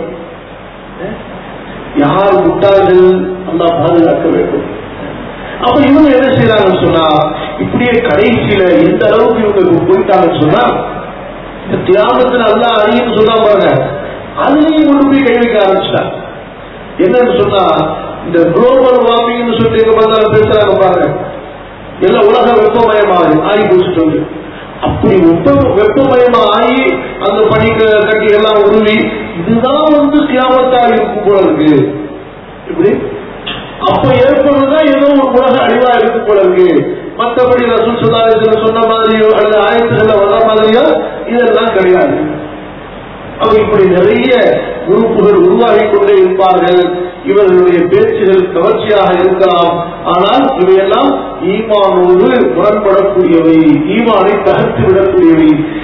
யார் முட்டாள்கள் நல்லா பாதுகாக்க வேண்டும் அப்ப இவங்க என்ன செய்யறாங்கன்னு சொன்னா இப்படியே கடைசியில எந்த அளவுக்கு இவங்க போயிட்டாங்கன்னு சொன்னா இந்த தியாகத்துல அல்லா அறியுன்னு சொன்னா பாருங்க அதுலயும் கொண்டு போய் கை வைக்க ஆரம்பிச்சிட்டாங்க என்னன்னு சொன்னா இந்த குளோபல் வார்மிங்னு சொல்லி எங்க பார்த்தாலும் பேசுறாங்க பாருங்க எல்லாம் உலக வெப்பமயமாக ஆகி போச்சுட்டு வந்து அப்படி வெப்ப வெப்பமயமா ஆகி அந்த பனி கட்டி எல்லாம் உருவி இதுதான் வந்து கியாமத்தாக இருக்கும் போல இருக்கு இப்படி அப்ப ஏற்படுறதுதான் ஏதோ ஒரு உலக அழிவா இருக்கு போல இருக்கு மற்றபடி ரசூல் சுல்லாசன சொன்ன மாதிரியோ அல்லது ஆயத்துகளை வர மாதிரியோ இதெல்லாம் கிடையாது அவங்க இப்படி நிறைய உறுப்புகள் உருவாகிக் கொண்டே இருப்பார்கள் இவர்களுடைய பேச்சுகள் கவர்ச்சியாக இருக்கலாம் ஆனால் இவையெல்லாம் ஈமானோடு முரண்படக்கூடியவை ஈமானை தகர்த்து விடக்கூடியவை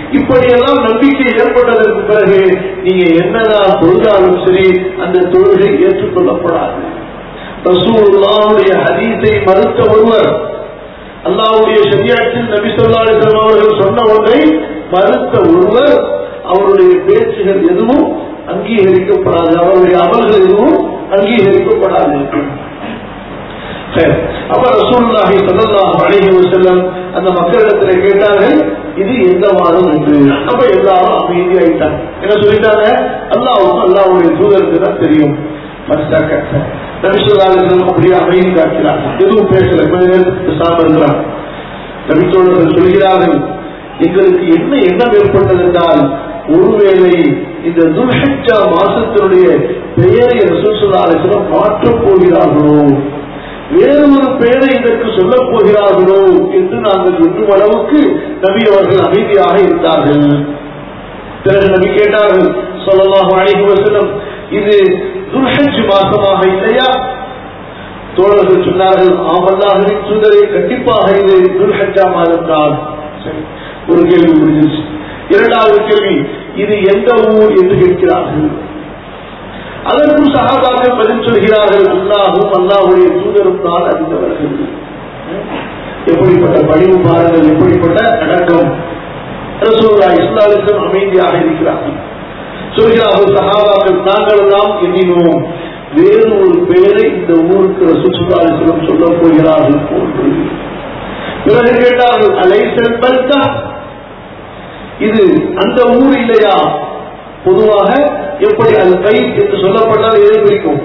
இப்படியெல்லாம் நம்பிக்கை ஏற்பட்டதற்கு பிறகு நீங்க என்னதான் தொழுதாலும் சரி அந்த தொழுகை ஏற்றுக்கொள்ளப்படாது ரசூலுல்லாவுடைய ஹதீஸை மறுத்த ஒருவர் அல்லாவுடைய ஷரியாற்றில் நபி சொல்லா அலிஸ்லாம் அவர்கள் சொன்ன ஒன்றை மறுத்த ஒருவர் அவருடைய பேச்சுகள் எதுவும் அங்கீகரிக்கப்படாது அவருடைய அமல்கள் எதுவும் அங்கீகரிக்கப்படாது சரி. அப்ப ரசூலுல்லாஹி ஸல்லல்லாஹு அலைஹி வஸல்லம் அந்த மக்களிடத்தில் கேட்டார்கள் இது எந்த வாதம் என்று அப்ப எல்லாரும் அமைதியாயிட்டாங்க என்ன சொல்லிட்டாங்க அல்லாஹ்வுக்கும் அல்லாஹ்வுடைய தூதருக்கு தான் தெரியும் மஸ்தாக்க நபிசுல்லாலும் அப்படியே அமைதி காக்கிறாங்க எதுவும் பேசல கொஞ்ச நேரத்துக்கு பேசாம இருக்கிறாங்க நபித்தோழர்கள் சொல்கிறார்கள் எங்களுக்கு என்ன எண்ணம் ஏற்பட்டது என்றால் ஒருவேளை இந்த துல்ஹஜா மாசத்தினுடைய பெயரை ரசூசுல்லாலும் மாற்றப் போகிறார்களோ வேறு ஒரு பெயரை இதற்கு சொல்லப் போகிறார்களோ என்று நாங்கள் எண்ணும் அளவுக்கு நபி அவர்கள் அமைதியாக இருந்தார்கள் பிறகு நபி கேட்டார்கள் சொல்லலாம் அழைக்கு வசனம் இது துல்ஹஜ் மாசமாக இல்லையா தோழர்கள் சொன்னார்கள் ஆமல்லாஹின் சுந்தரை கண்டிப்பாக இது துல்ஹஜா மாதம் தான் சரி, ஒரு கேள்வி முடிஞ்சிருச்சு இரண்டாவது கேள்வி இது எந்த ஊர் என்று கேட்கிறார்கள் அதற்கும் சகாபாக்கள் பதில் சொல்கிறார்கள் அல்லாஹும் அல்லாஹுடைய தூதரும் தான் அறிந்தவர்கள் எப்படிப்பட்ட பணிவு பாருங்கள் எப்படிப்பட்ட அடக்கம் ரசூல்லா இஸ்லாமிசம் அமைதியாக இருக்கிறார்கள் சொல்கிறார்கள் சகாபாக்கள் நாங்கள் எல்லாம் எண்ணினோம் வேறு ஒரு பெயரை இந்த ஊருக்கு ரசூசுல்லாலிசலம் சொல்ல போகிறார்கள் போன்று பிறகு கேட்டார்கள் அலைசல் பல்தா இது அந்த ஊர் இல்லையா பொதுவாக எப்படி அது கை என்று சொல்லப்பட்டால் எதை குறிக்கும்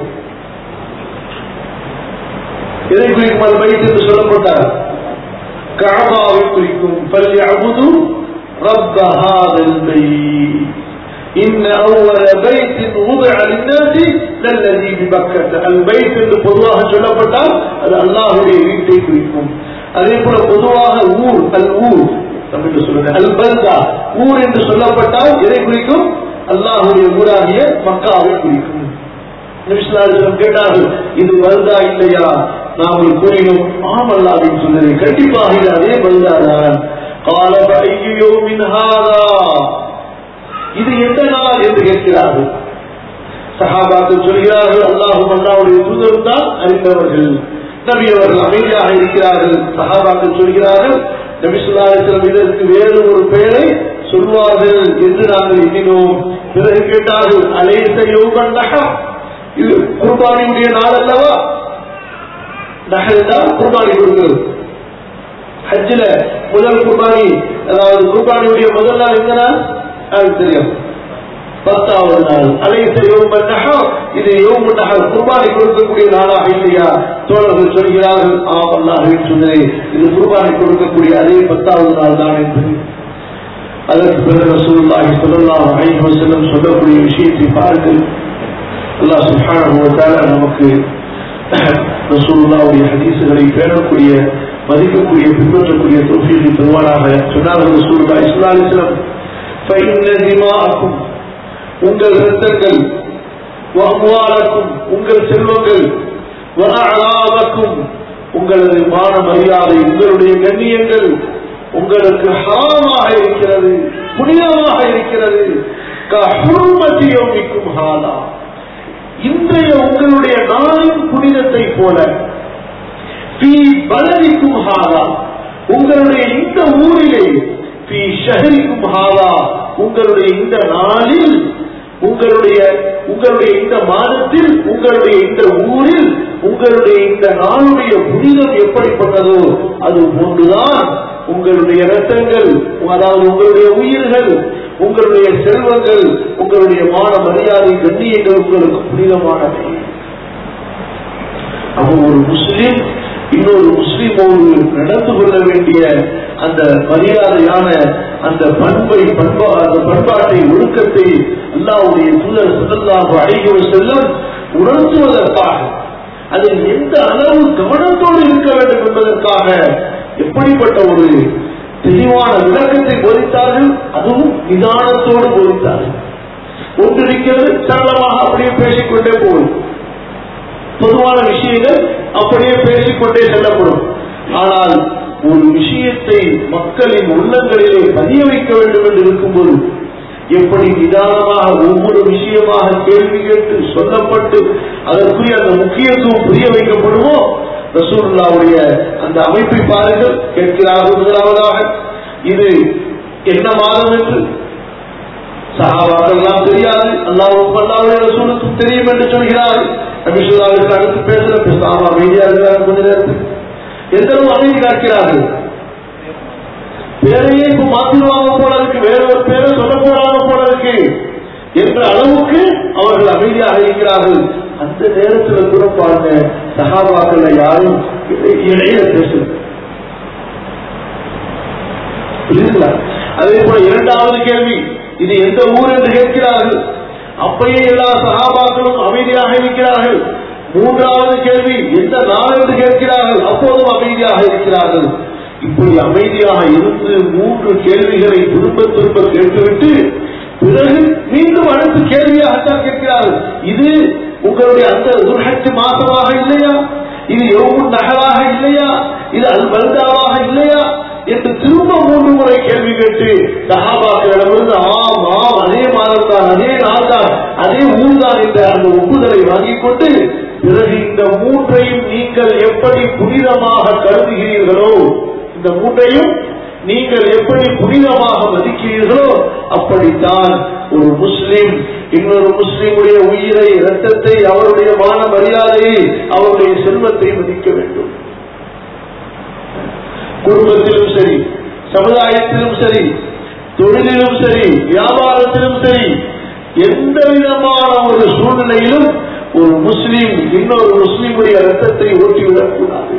எதை குறிக்கும் அது பைத் என்று சொல்லப்பட்டால் கஅபாவை குறிக்கும் فليعبدوا رب هذا البيت إن أول بيت وضع للناس للذي ببكة البيت என்று பொதுவாக சொல்லப்பட்டால் அது அல்லாஹ்வுடைய வீட்டை குறிக்கும் அதே போல பொதுவாக ஊர் அல் ஊர் தமிழ் சொல்லுங்க அல் பல்தா ஊர் என்று சொல்லப்பட்டால் எதை குறிக்கும் அல்லாஹுடைய ஊராகிய மக்காவை குறிக்கும் நபிசுல்லாஹிடம் கேட்டார்கள் இது வருதா இல்லையா நாங்கள் கூறினோம் ஆம் அல்லாவின் சொன்னது கண்டிப்பாக இது அதே வருதாதான் கால ஐயோ மின்ஹாதா இது எந்த நாள் என்று கேட்கிறார்கள் சஹாபாக்கள் சொல்கிறார்கள் அல்லாஹும் அல்லாவுடைய தூதரும் தான் அறிந்தவர்கள் நபி அவர்கள் அமைதியாக இருக்கிறார்கள் சஹாபாக்கள் சொல்கிறார்கள் நபி சொல்லாஹிடம் இதற்கு வேறு ஒரு பெயரை சொல்வார்கள் என்று நாங்கள் எண்ணினோம் பிறகு கேட்டார்கள் அலேச யோகன் நகா இது குர்பானியுடைய நாள் அல்லவா நகல் தான் குர்பானி கொடுக்கிறது ஹஜ்ஜில முதல் குர்பானி அதாவது குர்பானியுடைய முதல் நாள் எந்த நாள் அது தெரியும் பத்தாவது நாள் அலைச யோமன் நகர் இது யோமன் நகர் குர்பானி கொடுக்கக்கூடிய நாளாக இல்லையா தோழர்கள் சொல்கிறார்கள் ஆம் அல்லாஹின் சொன்னதே இது குர்பானி கொடுக்கக்கூடிய அதே பத்தாவது நாள் தான் என்று அதற்கு பிறகு ரசூலுல்லாஹி ஸல்லல்லாஹு அலைஹி வஸல்லம் சொல்லக்கூடிய விஷயத்தை பாருங்கள் அல்லாஹ் சுப்ஹானஹு வ தஆலா நமக்கு ரசூலுல்லாஹுடைய ஹதீஸுகளை பேணக்கூடிய மதிக்கக்கூடிய பின்பற்றக்கூடிய தௌஃபீகை தருவாராக சொன்னார்கள் ரசூலுல்லாஹி ஸல்லல்லாஹு அலைஹி வஸல்லம் فإن دماءكم உங்கள் ரத்தங்கள் அம்வாலக்கும் உங்கள் செல்வங்கள் அழாவக்கும் உங்களது மான மரியாதை உங்களுடைய கண்ணியங்கள் உங்களுக்கு ஹராமாக இருக்கிறது புனிதமாக இருக்கிறது கஹுர்மதியோமிக்கும் ஹாலா இன்றைய உங்களுடைய நாளின் புனிதத்தை போல பி பலனிக்கும் ஹாலா உங்களுடைய இந்த ஊரிலே பி ஷஹரிக்கும் ஹாலா உங்களுடைய இந்த நாளில் உங்களுடைய உங்களுடைய இந்த மாதத்தில் உங்களுடைய இந்த ஊரில் உங்களுடைய இந்த நாளுடைய புனிதம் எப்படிப்பட்டதோ அது போன்றுதான் உங்களுடைய ரத்தங்கள் அதாவது உங்களுடைய உயிர்கள் உங்களுடைய செல்வங்கள் உங்களுடைய மான மரியாதை கண்ணியங்கள் உங்களுக்கு புனிதமானவை அப்போ ஒரு முஸ்லீம் இன்னொரு முஸ்லீமோடு நடந்து கொள்ள வேண்டிய அந்த மரியாதையான அந்த பண்பை பண்பா அந்த பண்பாட்டை ஒழுக்கத்தை அல்லாவுடைய தூதர் சுதல்லாக அழைக்கிற செல்லும் உணர்த்துவதற்காக அதில் எந்த அளவு கவனத்தோடு இருக்க வேண்டும் என்பதற்காக எப்படிப்பட்ட ஒரு தெளிவான விளக்கத்தை போதித்தார்கள் அதுவும் நிதானத்தோடு போதித்தார்கள் ஒன்றிருக்கிறது சரளமாக அப்படியே பேசிக்கொண்டே போகும் பொதுவான விஷயங்கள் அப்படியே பேசிக்கொண்டே செல்லப்படும் ஆனால் ஒரு விஷயத்தை மக்களின் உள்ளங்களிலே பதிய வைக்க வேண்டும் என்று இருக்கும்போது எப்படி நிதானமாக ஒவ்வொரு விஷயமாக கேள்வி கேட்டு சொல்லப்பட்டு அதற்குரிய அந்த முக்கியத்துவம் புரிய வைக்கப்படுமோ ரசூலுல்லாவுடைய அந்த அமைப்பை பாருங்கள் கேட்கிறார்கள் முதலாவதாக இது என்ன மாதம் என்று சகாபாக்கள் எல்லாம் தெரியாது அல்லாவுக்கும் அல்லாவுடைய ரசூலுக்கும் தெரியும் என்று சொல்கிறார் நபிசுல்லாவுக்கு அடுத்து பேசுற பேசாம அமைதியா இருக்கிறார் கொஞ்ச நேரத்துக்கு எந்த அளவு அமைதி காக்கிறார்கள் பேரையே இப்ப மாத்திருவாங்க போல இருக்கு வேற ஒரு பேரை சொல்ல போறாங்க போல இருக்கு என்ற அளவுக்கு அவர்கள் அமைதியாக இருக்கிறார்கள் அந்த நேரத்தில் கூட பாருங்க சகாபாக்கள் யாரும் இடையில பேசுறது புரியுதுங்களா அதே போல இரண்டாவது கேள்வி இது எந்த ஊர் என்று கேட்கிறார்கள் அப்பயே எல்லா சகாபாக்களும் அமைதியாக இருக்கிறார்கள் மூன்றாவது கேள்வி எந்த நாள் என்று கேட்கிறார்கள் அப்போதும் அமைதியாக இருக்கிறார்கள் இப்படி அமைதியாக இருந்து மூன்று கேள்விகளை திரும்ப திரும்ப கேட்டுவிட்டு பிறகு மீண்டும் அடுத்த கேள்வியாகத்தான் கேட்கிறார்கள் இது உங்களுடைய அந்த துர்ஹத்து மாசமாக இல்லையா இது எவ்வளவு நகராக இல்லையா இது அல் பல்தாவாக இல்லையா என்று திரும்ப மூன்று முறை கேள்வி கேட்டு சகாபாக்களிடமிருந்து ஆம் ஆம் அதே மாதம் தான் அதே நாள் தான் அதே ஊர் தான் என்ற அந்த ஒப்புதலை வாங்கிக் கொண்டு பிறகு இந்த மூன்றையும் நீங்கள் எப்படி புனிதமாக கருதுகிறீர்களோ இந்த மூன்றையும் நீங்கள் எப்படி புனிதமாக மதிக்கிறீர்களோ அப்படித்தான் ஒரு முஸ்லிம் இன்னொரு முஸ்லிமுடைய உயிரை இரத்தத்தை அவருடைய மான மரியாதையை அவருடைய செல்வத்தை மதிக்க வேண்டும் குடும்பத்திலும் சரி சமுதாயத்திலும் சரி தொழிலிலும் சரி வியாபாரத்திலும் சரி எந்த விதமான ஒரு சூழ்நிலையிலும் ஒரு முஸ்லீம் இன்னொரு முஸ்லீமுடைய ரத்தத்தை ஊற்றிவிடக் கூடாது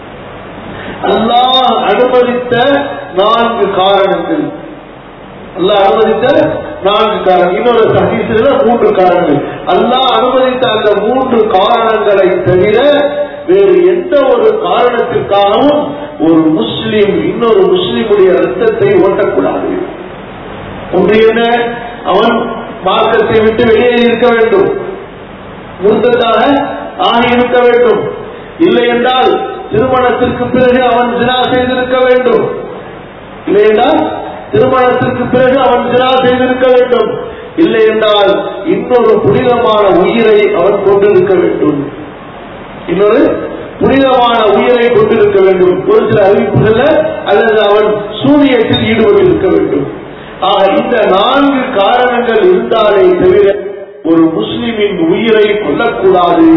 அல்லாஹ் அனுமதித்த நான்கு காரணங்கள் அல்லாஹ் அனுமதித்த நான்கு காரணம் இன்னொரு ஹதீஸ்ல மூன்று காரணங்கள் அல்லாஹ் அனுமதித்த அந்த மூன்று காரணங்களை தவிர வேறு எந்த ஒரு காரணத்திற்காகவும் ஒரு முஸ்லீம் இன்னொரு முஸ்லீமுடைய ரத்தத்தை ஓட்டக்கூடாது ஒன்று என்ன அவன் மார்க்கத்தை விட்டு வெளியே இருக்க வேண்டும் முழுத்ததாக ஆகி இருக்க வேண்டும் இல்லை என்றால் திருமணத்திற்கு பிறகு அவன் ஜினா செய்திருக்க வேண்டும் இல்லை என்றால் திருமணத்திற்கு பிறகு அவன் ஜினா செய்திருக்க வேண்டும் இல்லை என்றால் இன்னொரு புனிதமான உயிரை அவன் கொண்டிருக்க வேண்டும் இன்னொரு புனிதமான உயிரை கொண்டிருக்க வேண்டும் ஒரு சில அறிவிப்புகள்ல அல்லது அவன் சூரியத்தில் ஈடுபட்டிருக்க வேண்டும் ஆக இந்த நான்கு காரணங்கள் இருந்தாலே தவிர ஒரு முஸ்லிமின் உயிரை கொல்லக்கூடாது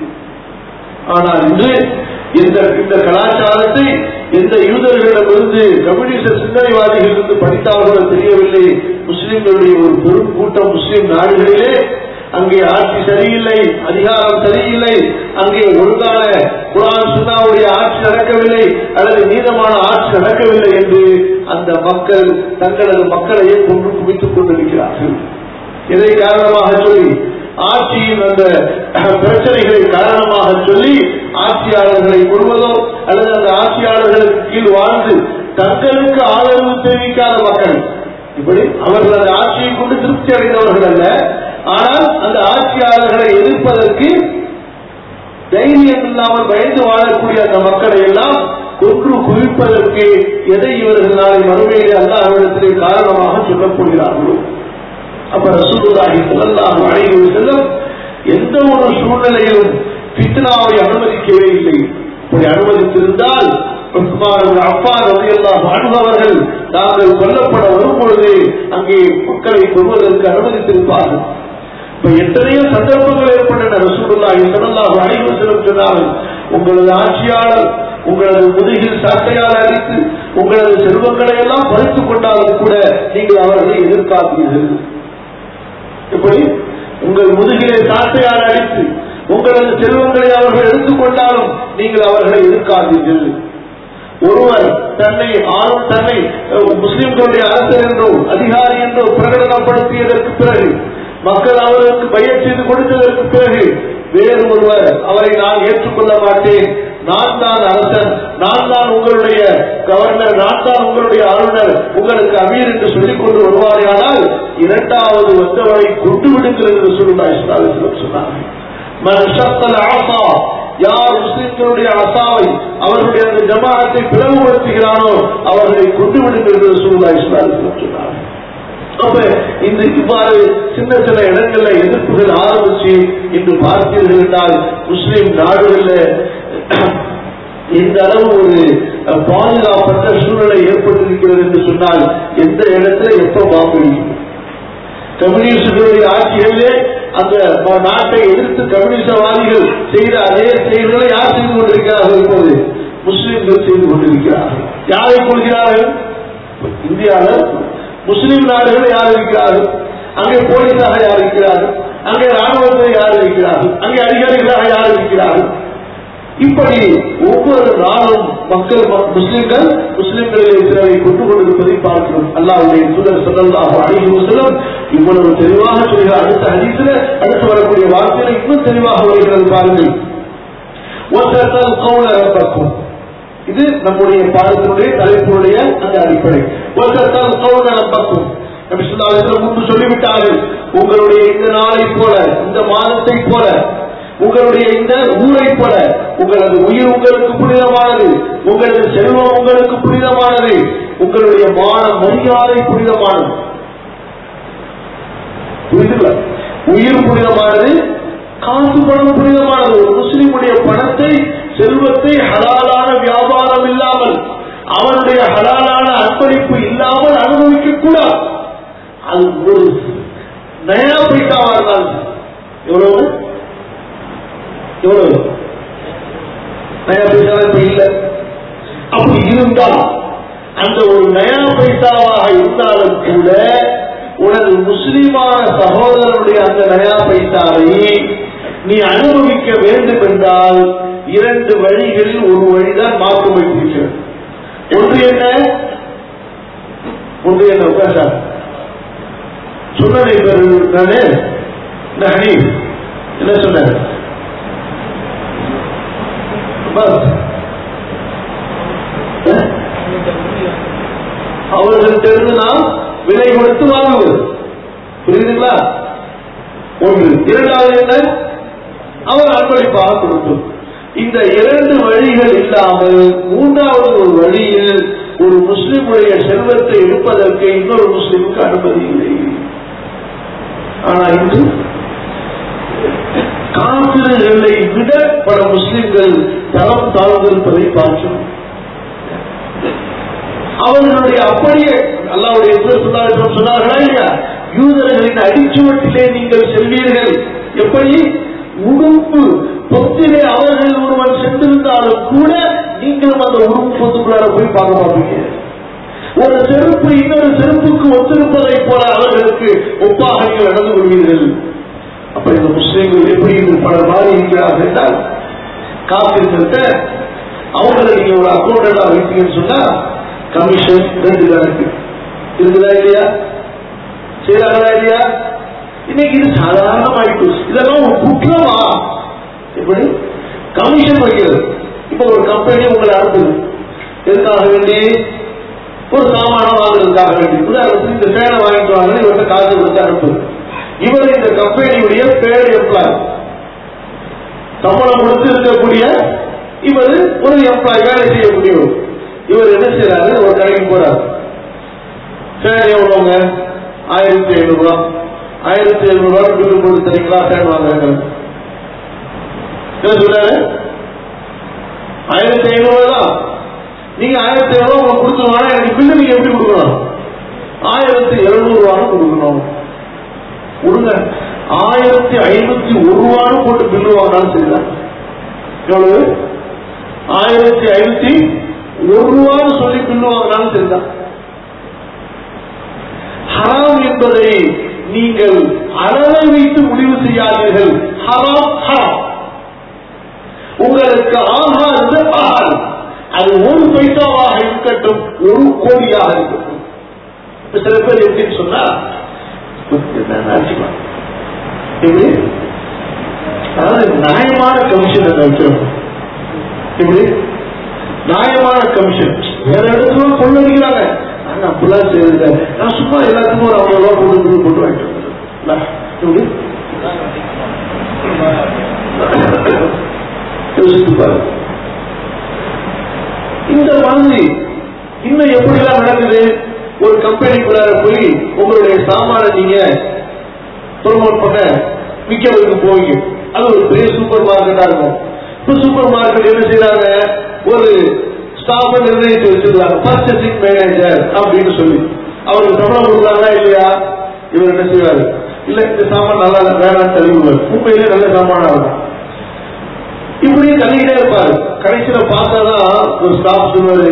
ஆனால் இன்று இந்த இந்த கலாச்சாரத்தை எந்த யூதர்களிடமிருந்து கம்யூனிச சிந்தனைவாதிகளிலிருந்து படித்தார்களோ தெரியவில்லை முஸ்லிம்களுடைய ஒரு பெரும் கூட்டம் முஸ்லிம் நாடுகளிலே அங்கே ஆட்சி சரியில்லை அதிகாரம் சரியில்லை அங்கே ஒழுங்கான குரான் சுன்னாவுடைய ஆட்சி நடக்கவில்லை அல்லது நீதமான ஆட்சி நடக்கவில்லை என்று அந்த மக்கள் தங்களது மக்களையே கொண்டு குவித்துக் கொண்டிருக்கிறார்கள் இதை காரணமாக சொல்லி ஆட்சியின் அந்த பிரச்சனைகளை காரணமாக சொல்லி ஆட்சியாளர்களை கொள்வதோ அல்லது அந்த ஆட்சியாளர்களுக்கு கீழ் வாழ்ந்து தங்களுக்கு ஆதரவு தெரிவிக்காத மக்கள் இப்படி அவர்கள் அந்த ஆட்சியை கொண்டு திருப்தி அடைந்தவர்கள் அல்ல ஆனால் அந்த ஆட்சியாளர்களை எதிர்ப்பதற்கு தைரியம் இல்லாமல் பயந்து வாழக்கூடிய அந்த மக்களை எல்லாம் கொன்று குவிப்பதற்கு எதை இவர்கள் நாளை மறுமையிலே அல்லாஹ்விடத்திலே காரணமாக சொல்லப் போகிறார்களோ அப்ப ரசூலுல்லாஹி ஸல்லல்லாஹு அலைஹி வஸல்லம் எந்த ஒரு சூழ்நிலையிலும் ஃபித்னாவை அனுமதிக்கவே இல்லை அப்படி அனுமதித்திருந்தால் உஸ்மான் அப்பான் ரலியல்லாஹு அன்ஹு அவர்கள் தாங்கள் கொல்லப்பட வரும்பொழுது அங்கே மக்களை கொள்வதற்கு அனுமதித்திருப்பார்கள் இப்ப எத்தனையோ சந்தர்ப்பங்கள் ஏற்பட்டன ரசூலுல்லாஹி ஸல்லல்லாஹு அலைஹி வஸல்லம் சொன்னார்கள் உங்களது ஆட்சியாளர் உங்களது முதுகில் சாட்டையால் அடித்து உங்களது செல்வங்களை எல்லாம் பறித்துக் கொண்டாலும் கூட நீங்கள் அவர்களை எதிர்க்காதீர்கள் எப்படி உங்கள் முதுகிலே சாட்டையால் அடித்து உங்களது செல்வங்களை அவர்கள் எடுத்துக்கொண்டாலும் நீங்கள் அவர்களை எதிர்க்காதீர்கள் ஒருவர் தன்னை ஆளும் தன்னை அஹ், முஸ்லிம்களுடைய அரசர் என்றோ அதிகாரி என்றோ பிரகடனப்படுத்தியதற்கு பிறகு மக்கள் அவருக்கு பயிர் செய்து கொடுத்ததற்கு பிறகு வேறு ஒருவர் அவரை நான் ஏற்றுக்கொள்ள மாட்டேன் நான் தான் அரசன் நான் தான் உங்களுடைய கவர்னர் நான் தான் உங்களுடைய ஆளுநர் உங்களுக்கு அமீர் என்று சொல்லிக் கொண்டு வருவாரேயானால் இரண்டாவது வந்தவரை கொண்டு விடுங்கள் என்று சொல்லுங்கள் சொன்னார்கள் من شق العصا யார் முஸ்லிம்களுடைய அசாவை அவர்களுடைய அந்த ஜமாஅத்தை பிளவுபடுத்துகிறானோ அவர்களை கொண்டு விடுங்கள் என்று சூழ்நிலை சொன்னார் அப்ப இந்த இவ்வாறு சின்ன சின்ன இடங்கள்ல எதிர்ப்புகள் ஆரம்பிச்சு இன்று பார்த்தீர்கள் என்றால் முஸ்லிம் நாடுகள்ல இந்த அளவு ஒரு அஹ், பாதுகாப்பற்ற சூழ்நிலை ஏற்பட்டிருக்கிறது என்று சொன்னால் எந்த இடத்துல எப்ப வாக்களிக்கும் கம்யூனிஸ்டுகளுடைய ஆட்சிகளிலே அந்த ம- நாட்டை எதிர்த்து கம்யூனிசவாதிகள் செய்த அதே செயல்களை யார் செய்து கொண்டிருக்கிறார்கள் இப்போது முஸ்லிம்கள் செய்து கொண்டிருக்கிறார்கள் யாரை கொள்கிறார்கள் இந்தியாவில் முஸ்லிம் நாடுகள் யார் இருக்கிறார்கள் அங்கே போலீஸாக யார் இருக்கிறார்கள் அங்கே ராணுவத்தில் யார் இருக்கிறார்கள் அங்கே அதிகாரிகளாக யார் இருக்கிறார்கள் இப்படி ஒவ்வொரு நாளும் மக்கள் ம- முஸ்லிம்கள் முஸ்லிம்களிலே சிலரை கொண்டு கொண்டிருப்பதை பார்க்கிறோம் அல்லாவுடைய தூதர் ஸல்லல்லாஹு அலைஹி வஸல்லம் இவ்வளவு தெளிவாக சொல்கிற அடுத்த ஹதீஸில் அடுத்து வரக்கூடிய வார்த்தையில இன்னும் தெளிவாக வருகிறது பாருங்கள் ஒத்தல் கவுல ரப்பக்கும் இது நம்முடைய பாடத்தினுடைய தலைப்பினுடைய அந்த அடிப்படை ஒத்தல் கவுல ரப்பக்கும் நபி ஸல்லல்லாஹு அலைஹி வஸல்லம் முன்பு சொல்லிவிட்டார்கள் உங்களுடைய இந்த நாளை போல இந்த மாதத்தை போல உங்களுடைய இந்த ஊரை போல உங்களது உயிர் உங்களுக்கு புனிதமானது உங்களது செல்வம் உங்களுக்கு புனிதமானது உங்களுடைய மான மரியாதை புனிதமானது புரியுதுங்களா உயிர் புனிதமானது காசு பணம் புனிதமானது ஒரு முஸ்லிமுடைய பணத்தை செல்வத்தை ஹலாலான வியாபாரம் இல்லாமல் அவனுடைய ஹலாலான அர்ப்பணிப்பு இல்லாமல் அனுபவிக்க கூடாது அது ஒரு நயா பைசாவா இருந்தாலும் எவ்வளவு எவ்வளவு நயா பைசா இப்ப இல்ல அப்படி இருந்தால் அந்த ஒரு நயா பைசாவாக இருந்தாலும் கூட உனது முஸ்லிமான சகோதரனுடைய அந்த நயா பைசாவை நீ அனுபவிக்க வேண்டும் என்றால் இரண்டு வழிகளில் ஒரு வழிதான் மாற்று வைத்திருக்கிறது ஒன்று என்ன ஒன்று என்ன உட்கார்ந்தா சொன்னதை நானு இந்த ஹனீஃப் என்ன சொன்னார் பஸ் அவர்கள்ட்ட இருந்து நாம் விலை கொடுத்து வாங்குவது புரியுதுங்களா ஒன்று இரண்டாவது என்ன அவர் அன்பளிப்பாக கொடுக்கும் இந்த இரண்டு வழிகள் இல்லாமல் மூன்றாவது ஒரு வழியில் ஒரு முஸ்லிமுடைய செல்வத்தை எடுப்பதற்கு இன்னொரு முஸ்லிமுக்கு அனுமதி இல்லை ஆனா இன்று காப்பிர்களை விட பல முஸ்லிம்கள் தரம் தாழ்ந்திருப்பதை பார்க்கிறோம் அவர்களுடைய அப்படியே அல்லாவுடைய சொன்னார்கள் சொன்னார்களா இல்லையா யூதர்களின் அடிச்சுவட்டிலே நீங்கள் செல்வீர்கள் எப்படி உடுப்பு பொத்திலே அவர்கள் ஒருவன் சென்றிருந்தாலும் கூட நீங்களும் அந்த உடுப்பு பொத்துக்குள்ளார போய் பார்க்க மாட்டீங்க ஒரு செருப்பு இன்னொரு செருப்புக்கு ஒத்திருப்பதை போல அவர்களுக்கு ஒப்பாக நீங்கள் நடந்து கொள்வீர்கள் அப்ப இந்த முஸ்லீம்கள் எப்படி இது பலர் மாறி இருக்கிறார்கள் என்றால் காப்பிருக்கிட்ட அவங்களை நீங்க ஒரு அக்கௌண்டா வைப்பீங்கன்னு சொன்னா கமிஷன் ரெண்டு தான் இருக்கு இருக்குதா இல்லையா செய்யறாங்களா இல்லையா இன்னைக்கு இது சாதாரணமாயிட்டு இதெல்லாம் ஒரு குற்றமா எப்படி கமிஷன் வைக்கிறது இப்ப ஒரு கம்பெனி உங்களை அனுப்புது எதுக்காக வேண்டி ஒரு சாமானம் வாங்குறதுக்காக வேண்டி உதாரணத்துக்கு இந்த ஃபேனை வாங்கிட்டு வாங்க இவர்கிட்ட காசு கொடுத்து அனுப்புது இவர் இந்த கம்பெனியுடைய பேர் எம்ப்ளாய் சம்பளம் கொடுத்து இருக்கக்கூடிய இவர் ஒரு எம்ப்ளாய் வேலை செய்யக்கூடியவர் இவர் என்ன செய்யறாரு ஒரு கடைக்கு போறாரு ஃபேன் எவ்வளவுங்க ஆயிரத்தி ஐநூறு ரூபா ஆயிரத்தி எழுநூறு ரூபா பில்லு போட்டு தரீங்களா ஃபேன் வாங்குறாங்க என்ன சொல்றாரு ஆயிரத்தி ஐநூறு ரூபா தான் நீங்க ஆயிரத்தி ஐநூறு ரூபா கொடுத்துருவாங்க எனக்கு பில்லு நீங்க எப்படி கொடுக்கணும் ஆயிரத்தி எழுநூறு ரூபான்னு கொடுக்கணும் கொடுங்க ஆயிரத்தி ஐநூத்தி ஒரு ரூபான்னு போட்டு பில்லு வாங்கினாலும் சரிதான் எவ்வளவு ஆயிரத்தி ஐநூத்தி ஒரு ரூபான்னு சொல்லி பில்லு வாங்கினாலும் சரிதான் ஹராம் என்பதை நீங்கள் அளவை வைத்து முடிவு செய்யாதீர்கள் ஹராம் ஹராம் உங்களுக்கு ஆகாது ஆகாது அது ஒரு பைசாவாக இருக்கட்டும் ஒரு கோடியாக இருக்கட்டும் இப்ப சில பேர் எப்படின்னு சொன்னா நினைச்சுக்கலாம் எப்படி அதாவது நியாயமான கமிஷன் வைக்கிறோம் எப்படி நியாயமான கமிஷன் வேற இடத்துல கொள்ளடிக்கிறாங்க நான் அப்படிலாம் செய்யறது நான் சும்மா எல்லாத்துக்கும் ஒரு ஐம்பது ரூபா போட்டு பில் போட்டு வாங்கிட்டு வந்துடுறேன். எப்படி யோசித்து பாருங்க இந்த மாதிரி இன்னும் எப்படிலாம் நடக்குது ஒரு கம்பெனிக்குள்ளார போய் உங்களுடைய சாமான நீங்க ப்ரொமோட் பண்ண விற்கிறதுக்கு போவீங்க அது ஒரு பெரிய சூப்பர் மார்க்கெட்டா இருக்கும் இப்ப சூப்பர் மார்க்கெட் என்ன செய்யறாங்க ஒரு ஸ்டாஃபை நிர்ணயித்து வச்சிருக்காங்க பர்ச்சேசிங் மேனேஜர் அப்படின்னு சொல்லி அவருக்கு சம்பளம் கொடுக்குறாங்களா இல்லையா இவர் என்ன செய்வாரு இல்ல இந்த சாமான் நல்லா இல்ல வேணாம்னு தள்ளி விடுவார் உண்மையிலே நல்ல சாமானா இருக்கும் இப்படியே தள்ளிக்கிட்டே இருப்பாரு கடைசியில பார்த்தாதான் ஒரு ஸ்டாஃப் சொல்லுவாரு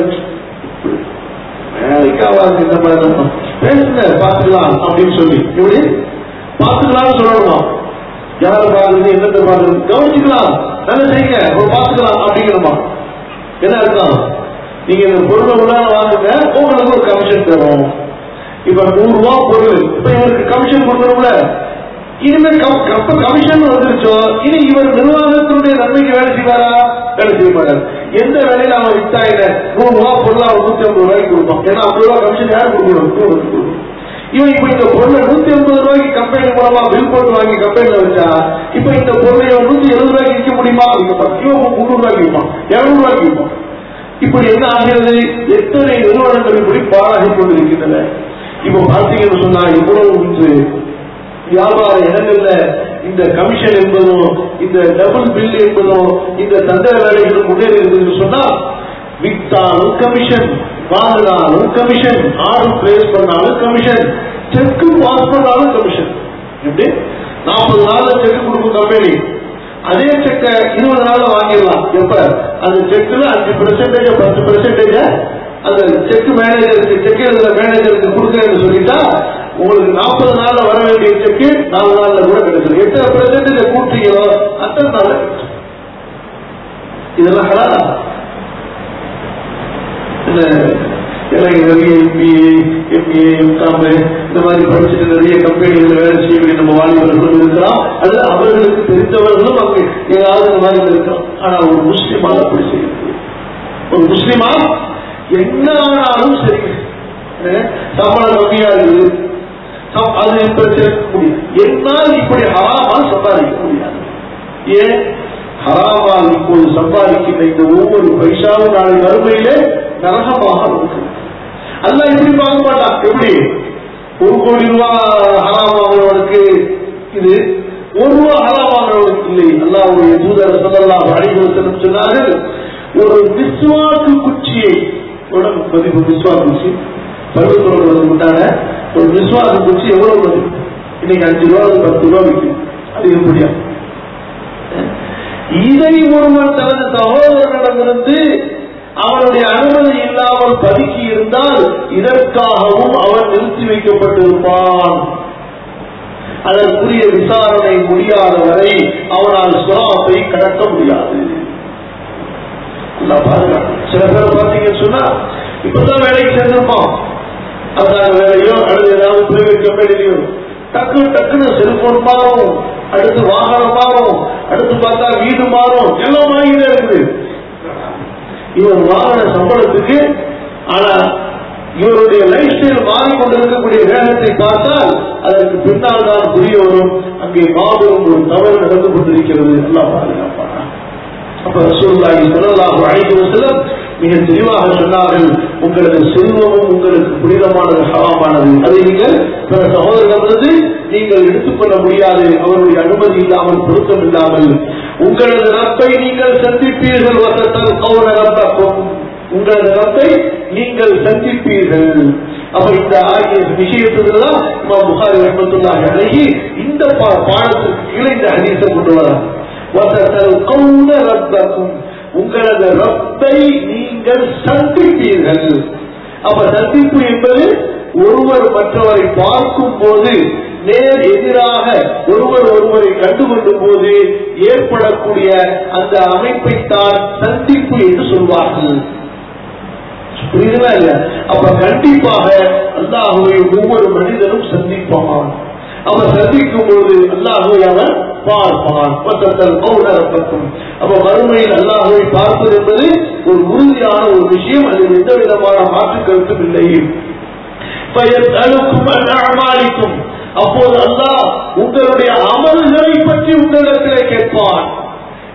வேலைக்காவாது இந்த மாதிரி நம்ம பேசுங்க பாத்துக்கலாம் அப்படின்னு சொல்லி இப்படி பாத்துக்கலாம்னு சொல்லணும் யாரை பாக்குறது என்னத்தை பாக்குறது கவனிச்சுக்கலாம் நல்லா செய்யுங்க ஒரு பாத்துக்கலாம் அப்படிங்கிறோமா என்ன அர்த்தம் நீங்க இந்த பொருளை உள்ளார வாங்குங்க உங்களுக்கு ஒரு கமிஷன் தரும் இப்ப நூறு ரூபா பொருள் இப்ப இவருக்கு கமிஷன் கொடுக்கணும்ல இனிமே அப்ப கமிஷன் வந்துருச்சோ இனி இவர் நிர்வாகத்தினுடைய நன்மைக்கு வேலை செய்வாரா வேலை செய்ய மாட்டார் எந்த வேலையில அவன் வித்தா என்ன நூறு ரூபா பொருள் அவன் நூத்தி ஐம்பது ரூபாய்க்கு கொடுப்பான் ஏன்னா ஐம்பது ரூபாய் கமிஷன் யார் கொடுக்கணும் கொடுக்கணும். இவன் இப்ப இந்த பொருளை நூத்தி ஐம்பது ரூபாய்க்கு கம்பெனி மூலமா பில் போட்டு வாங்கி கம்பெனில வச்சா இப்ப இந்த பொருளை இவன் நூத்தி எழுபது ரூபாய்க்கு விற்க முடியுமா விற்க மாட்டான். இவன் முன்னூறு ரூபாய்க்கு விற்பான் இருநூறு ரூபாய்க்கு விற்பான் இப்படி என்ன ஆகிறது எத்தனை நிறுவனங்கள் இப்படி பாழாகி கொண்டிருக்கின்றன இப்ப பார்த்தீங்கன்னு சொன்னா இவ்வளவு வந்து வியாபார இடங்கள்ல இந்த கமிஷன் என்பதும் இந்த டபுள் பில் என்பதும் இந்த தந்திர வேலைகளும் முன்னேறி இருக்குன்னு சொன்னா வித்தாலும் கமிஷன் வாங்கினாலும் கமிஷன் ஆர்டர் பிளேஸ் பண்ணாலும் கமிஷன் செக்கு பாஸ் பண்ணாலும் கமிஷன் எப்படி நாற்பது நாள்ல செக் கொடுக்கும் கம்பெனி அதே செக்க இருபது நாள்ல வாங்கிடலாம் எப்ப அந்த செக்ல அஞ்சு பெர்சன்டேஜ் பத்து பெர்சன்டேஜ் அந்த செக் மேனேஜருக்கு செக் எழுதுற மேனேஜருக்கு கொடுக்கறேன்னு சொல்லிட்டா உங்களுக்கு நாற்பது நாள்ல வர வேண்டிய செக்கு நாலு நாள்ல கூட கிடைச்சிடும் எத்தனை பெர்சன்டேஜ் கூட்டுறீங்களோ அத்தனை நாள்ல கிடைச்சிடும். இதெல்லாம் ஹலாலா இந்த எனக்கு நிறைய எம்பிஏ எம்பிஏ எம்காம் இந்த மாதிரி படிச்சுட்டு நிறைய கம்பெனிகள் வேலை செய்யக்கூடிய நம்ம வாலிபர்களும் இருக்கலாம் அல்லது அவர்களுக்கு தெரிந்தவர்களும் அங்கு ஏதாவது இந்த மாதிரி இருக்கலாம் ஆனா ஒரு முஸ்லிமால் அப்படி செய்ய முடியும். ஒரு முஸ்லிமா என்ன ஆனாலும் சரி அஹ் சம்பளம் கம்மியா இருக்குது சம்- அது பிரச்சனை முடியும் என்னால் இப்படி ஹராமால் சம்பாதிக்க முடியாது ஏன் ஹராமால் இப்போது சம்பாதிக்கின்ற இந்த ஒவ்வொரு பைசாவும் நாளை வறுமையிலே நரகமாக இருக்கும் அல்ல இப்படி பார்க்க மாட்டான் எப்படி ஒரு கோடி ரூபாய் ஹராம் வாங்குறவனுக்கு இது ஒரு ரூபா ஹராம் வாங்குறவனுக்கு இல்லை அல்லாவுடைய தூதர் சொல்லலாம் அழிவு சொன்னார்கள் ஒரு விஸ்வாக்கு குச்சியை உடம்பு மதிப்பு விஸ்வாக்கு குச்சி பருவத்தோடு உண்டான ஒரு விஸ்வாக்கு குச்சி எவ்வளவு மதிப்பு இன்னைக்கு அஞ்சு ரூபா பத்து ரூபா விற்கும் அது எப்படியா இதை ஒருவன் தனது சகோதரனிடமிருந்து அவனுடைய அனுமதி இல்லாமல் பதுக்கி இருந்தால் இதற்காகவும் அவன் நிறுத்தி வைக்கப்பட்டிருப்பான் அதற்குரிய விசாரணை முடியாத வரை அவனால் சுறாப்பை கடக்க முடியாது அல்லாஹ் பாதுகாக்கணும். சில பேர் பார்த்தீங்கன்னு சொன்னா இப்பதான் வேலைக்கு சேர்ந்திருப்போம் அதான் வேலையோ அல்லது ஏதாவது பிரைவேட் கம்பெனிலையோ டக்கு டக்குன்னு செல்போன் மாறும் அடுத்து வாகனம் மாறும் அடுத்து பார்த்தா வீடு மாறும் எல்லாம் வாங்கிட்டே இருக்குது இவர் வாங்கின சம்பளத்துக்கு ஆனா இவருடைய லைஃப் ஸ்டைல் மாறிக்கொண்டிருக்கக்கூடிய வேகத்தை பார்த்தால் அதற்கு பின்னால் தான் புரிய வரும் அங்கே மாபெரும் ஒரு தவறு நடந்து கொண்டிருக்கிறது எல்லாம் பாதுகாப்பான அப்ப ரசூலுல்லாஹி ஸல்லல்லாஹு அலைஹி வஸல்லம் மிக தெளிவாக சொன்னார்கள் உங்களது செல்வமும் உங்களுக்கு புனிதமானது ஹராமானது அதை நீங்கள் பிற சகோதரர்களிருந்து நீங்கள் எடுத்துக்கொள்ள முடியாது அவருடைய அனுமதி இல்லாமல் பொருத்தம் இல்லாமல் உங்களது ரப்பை நீங்கள் சந்திப்பீர்கள் வசத்தல் கௌர ரப்பக்கும் உங்களது ரப்பை நீங்கள் சந்திப்பீர்கள் அப்ப இந்த ஆகிய விஷயத்துலாம் இமாம் புகாரி ரஹ்மத்துல்லாஹி அலைஹி இந்த பா- பாடத்திற்கு கீழே இந்த ஹதீஸை கொண்டு வராங்க وَتَتَلْقَوْنَ رَبَّكُمْ உங்களது ரப்பை நீங்கள் சந்திப்பீர்கள் அப்ப சந்திப்பு என்பது ஒருவர் மற்றவரை பார்க்கும் போது நேர் எதிராக ஒருவர் ஒருவரை கண்டுகொள்ளும் போது ஏற்படக்கூடிய அந்த அமைப்பைத்தான் சந்திப்பு என்று சொல்வார்கள் புரியுதா இல்ல அப்ப கண்டிப்பாக அல்லாஹுவை ஒவ்வொரு மனிதனும் சந்திப்பான் அவன் சந்திக்கும் போது அல்லாஹுவை அவன் பார்ப்பான் பக்கத்தில் பௌனரப்பக்கும் அப்ப மறுமையில் அல்லாஹுவை பார்ப்பது என்பது ஒரு உறுதியான ஒரு விஷயம் அதில் எந்த விதமான மாற்று கருத்தும் இல்லை பயத்தலுக்கும் அமாலிக்கும் அப்போது அல்லாஹ் உங்களுடைய அமல்களை பற்றி உங்களிடத்திலே கேட்பான்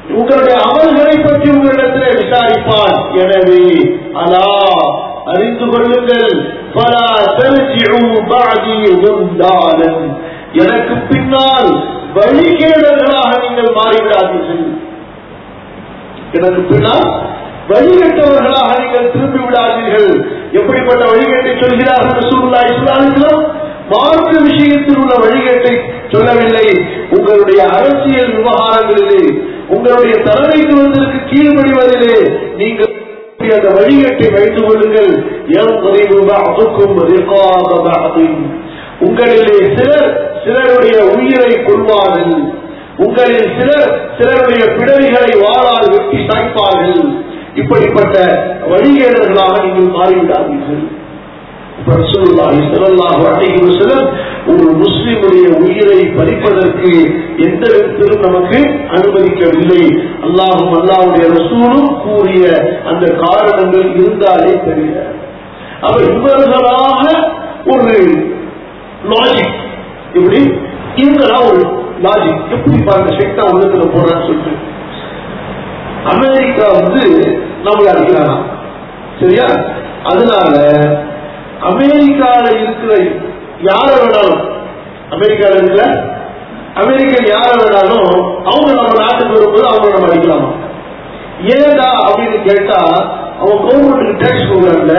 உங்களுடைய அமல்களை பற்றி உங்களிடத்தில் விசாரிப்பான் எனவே அலா அறிந்து கொள்ளுங்கள் பலா தர்ஜிஉ பஅதி குந்தாலன் எனக்கு பின்னால் வழிகேடர்களாக நீங்கள் மாறிவிடாதீர்கள் எனக்கு பின்னால் வழிகட்டவர்களாக நீங்கள் திரும்பி விடாதீர்கள் எப்படிப்பட்ட வழிகேட்டை சொல்கிறார்கள் ரசூலுல்லாஹி ஸல்லல்லாஹு அலைஹி வஸல்லம் மார்க்க விஷயத்தில் உள்ள வழிகேட்டை சொல்லவில்லை உங்களுடைய அரசியல் விவகாரங்களிலே உங்களுடைய தலைமைத்துவத்திற்கு கீழ்ப்படிவதிலே நீங்கள் அந்த வழிகேட்டை வைத்துக் கொள்ளுங்கள் எவ்வறிவு பாதுக்கும் ரிகாப பாதின் உங்களிலே சிலர் சிலருடைய உயிரை கொள்வார்கள் உங்களில் சிலர் சிலருடைய பிடரிகளை வாழால் வெட்டி சாய்ப்பார்கள் இப்படிப்பட்ட வழிகேடர்களாக நீங்கள் மாறிவிடாதீர்கள் ரசூலுல்லாஹி ஸல்லல்லாஹு அலைஹி வஸல்லம் ஒரு முஸ்லிமுடைய உயிரை பறிப்பதற்கு எந்த விதத்திலும் நமக்கு அனுமதிக்கவில்லை அல்லாஹும் அல்லாஹ்வுடைய ரசூலும் கூறிய அந்த காரணங்கள் இருந்தாலே தெரியல அவர் இவர்களாக ஒரு லாஜிக் இப்படி இவங்களா ஒரு லாஜிக் எப்படி பாருங்க செக்டா உள்ளத்துல போறான்னு சொல்லிட்டு அமெரிக்கா வந்து நம்மளை அடிக்கிறானா சரியா அதனால அமெரிக்கால இருக்கிற யார வேணாலும் அமெரிக்கால இருக்கிற அமெரிக்கன் யார வேணாலும் அவங்க நம்ம நாட்டுக்கு வரும்போது அவங்க நம்ம அடிக்கலாமா ஏன்டா அப்படின்னு கேட்டா அவன் கவர்மெண்ட்டுக்கு டேக்ஸ் கொடுக்குறாங்கல்ல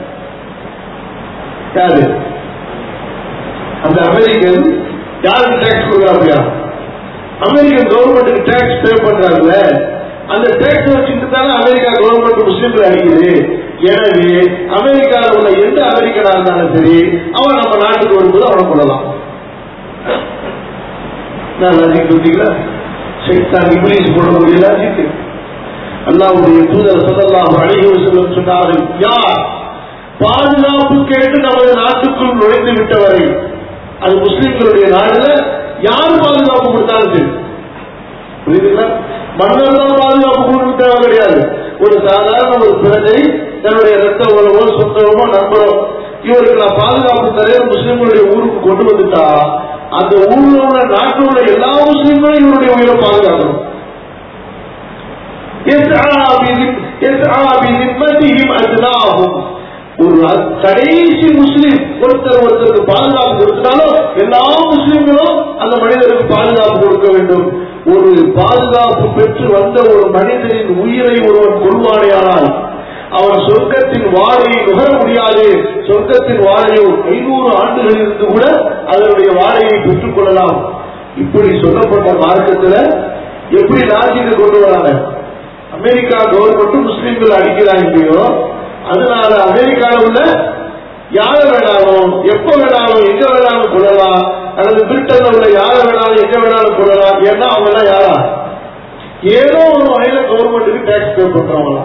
யாரு அந்த அமெரிக்கன் யாருக்கு டேக்ஸ் கொடுக்குறாங்க அமெரிக்கன் கவர்மெண்ட்டுக்கு டேக்ஸ் பே பண்றாங்கல்ல அந்த டேக்ஸ் வச்சுட்டு தானே அமெரிக்கா கவர்மெண்ட் முஸ்லீம்களை அடிக்குது எனவே அமெரிக்காவில் உள்ள எந்த அமெரிக்கனா இருந்தாலும் சரி அவன் நம்ம நாட்டுக்கு வரும்போது அவனை கொள்ளலாம் நான் லாஜிக் சொல்றீங்களா சைத்தான் இங்கிலீஷ் போட முடியல லாஜிக் அல்லாவுடைய தூதர் சதல்லாஹு அலைஹி வஸல்லம் சொன்னார்கள் யார் பாதுகாப்பு கேட்டு நமது நாட்டுக்குள் நுழைந்து விட்டவரை அது முஸ்லிம்களுடைய நாடுல யார் பாதுகாப்பு கொடுத்தாலும் சரி புரியுதுங்களா மன்னர் தான் பாதுகாப்பு கொடுக்க தேவை கிடையாது ஒரு சாதாரண ஒரு பிரஜை தன்னுடைய ரத்த உறவோ சொந்தமோ நண்பரோ இவருக்கு நான் பாதுகாப்பு தரேன் முஸ்லிம்களுடைய ஊருக்கு கொண்டு வந்துட்டா அந்த ஊர்ல உள்ள நாட்டில் உள்ள எல்லா முஸ்லிம்களும் இவருடைய உயிரை பாதுகாக்கணும் ஒரு கடைசி முஸ்லிம் ஒருத்தர் ஒருத்தருக்கு பாதுகாப்பு கொடுத்தாலும் எல்லா முஸ்லிம்களும் அந்த மனிதருக்கு பாதுகாப்பு கொடுக்க வேண்டும் ஒரு பாதுகாப்பு பெற்று வந்த ஒரு மனிதனின் உயிரை ஒருவன் கொள்வானேயானால் அவன் சொர்க்கத்தின் வாழையை நுகர முடியாது சொர்க்கத்தின் வாழையோ ஐநூறு ஆண்டுகளில் இருந்து கூட அதனுடைய வாழையை பெற்றுக் கொள்ளலாம் இப்படி சொல்லப்பட்ட மார்க்கத்துல எப்படி நாசிக்கு கொண்டு வராங்க அமெரிக்கா கவர்மெண்ட் முஸ்லீம்கள் அடிக்கிறாங்கயோ அதனால அமெரிக்காவில் உள்ள யார வேணாலும் எப்ப வேணாலும் எங்க வேணாலும் கொள்ளலாம் அல்லது பிரிட்டன்ல உள்ள யார வேணாலும் எங்க வேணாலும் கொள்ளலாம் ஏன்னா அவங்க எல்லாம் யாரா ஏதோ ஒரு வகையில கவர்மெண்ட்டுக்கு டேக்ஸ் பே பண்றவங்களாம்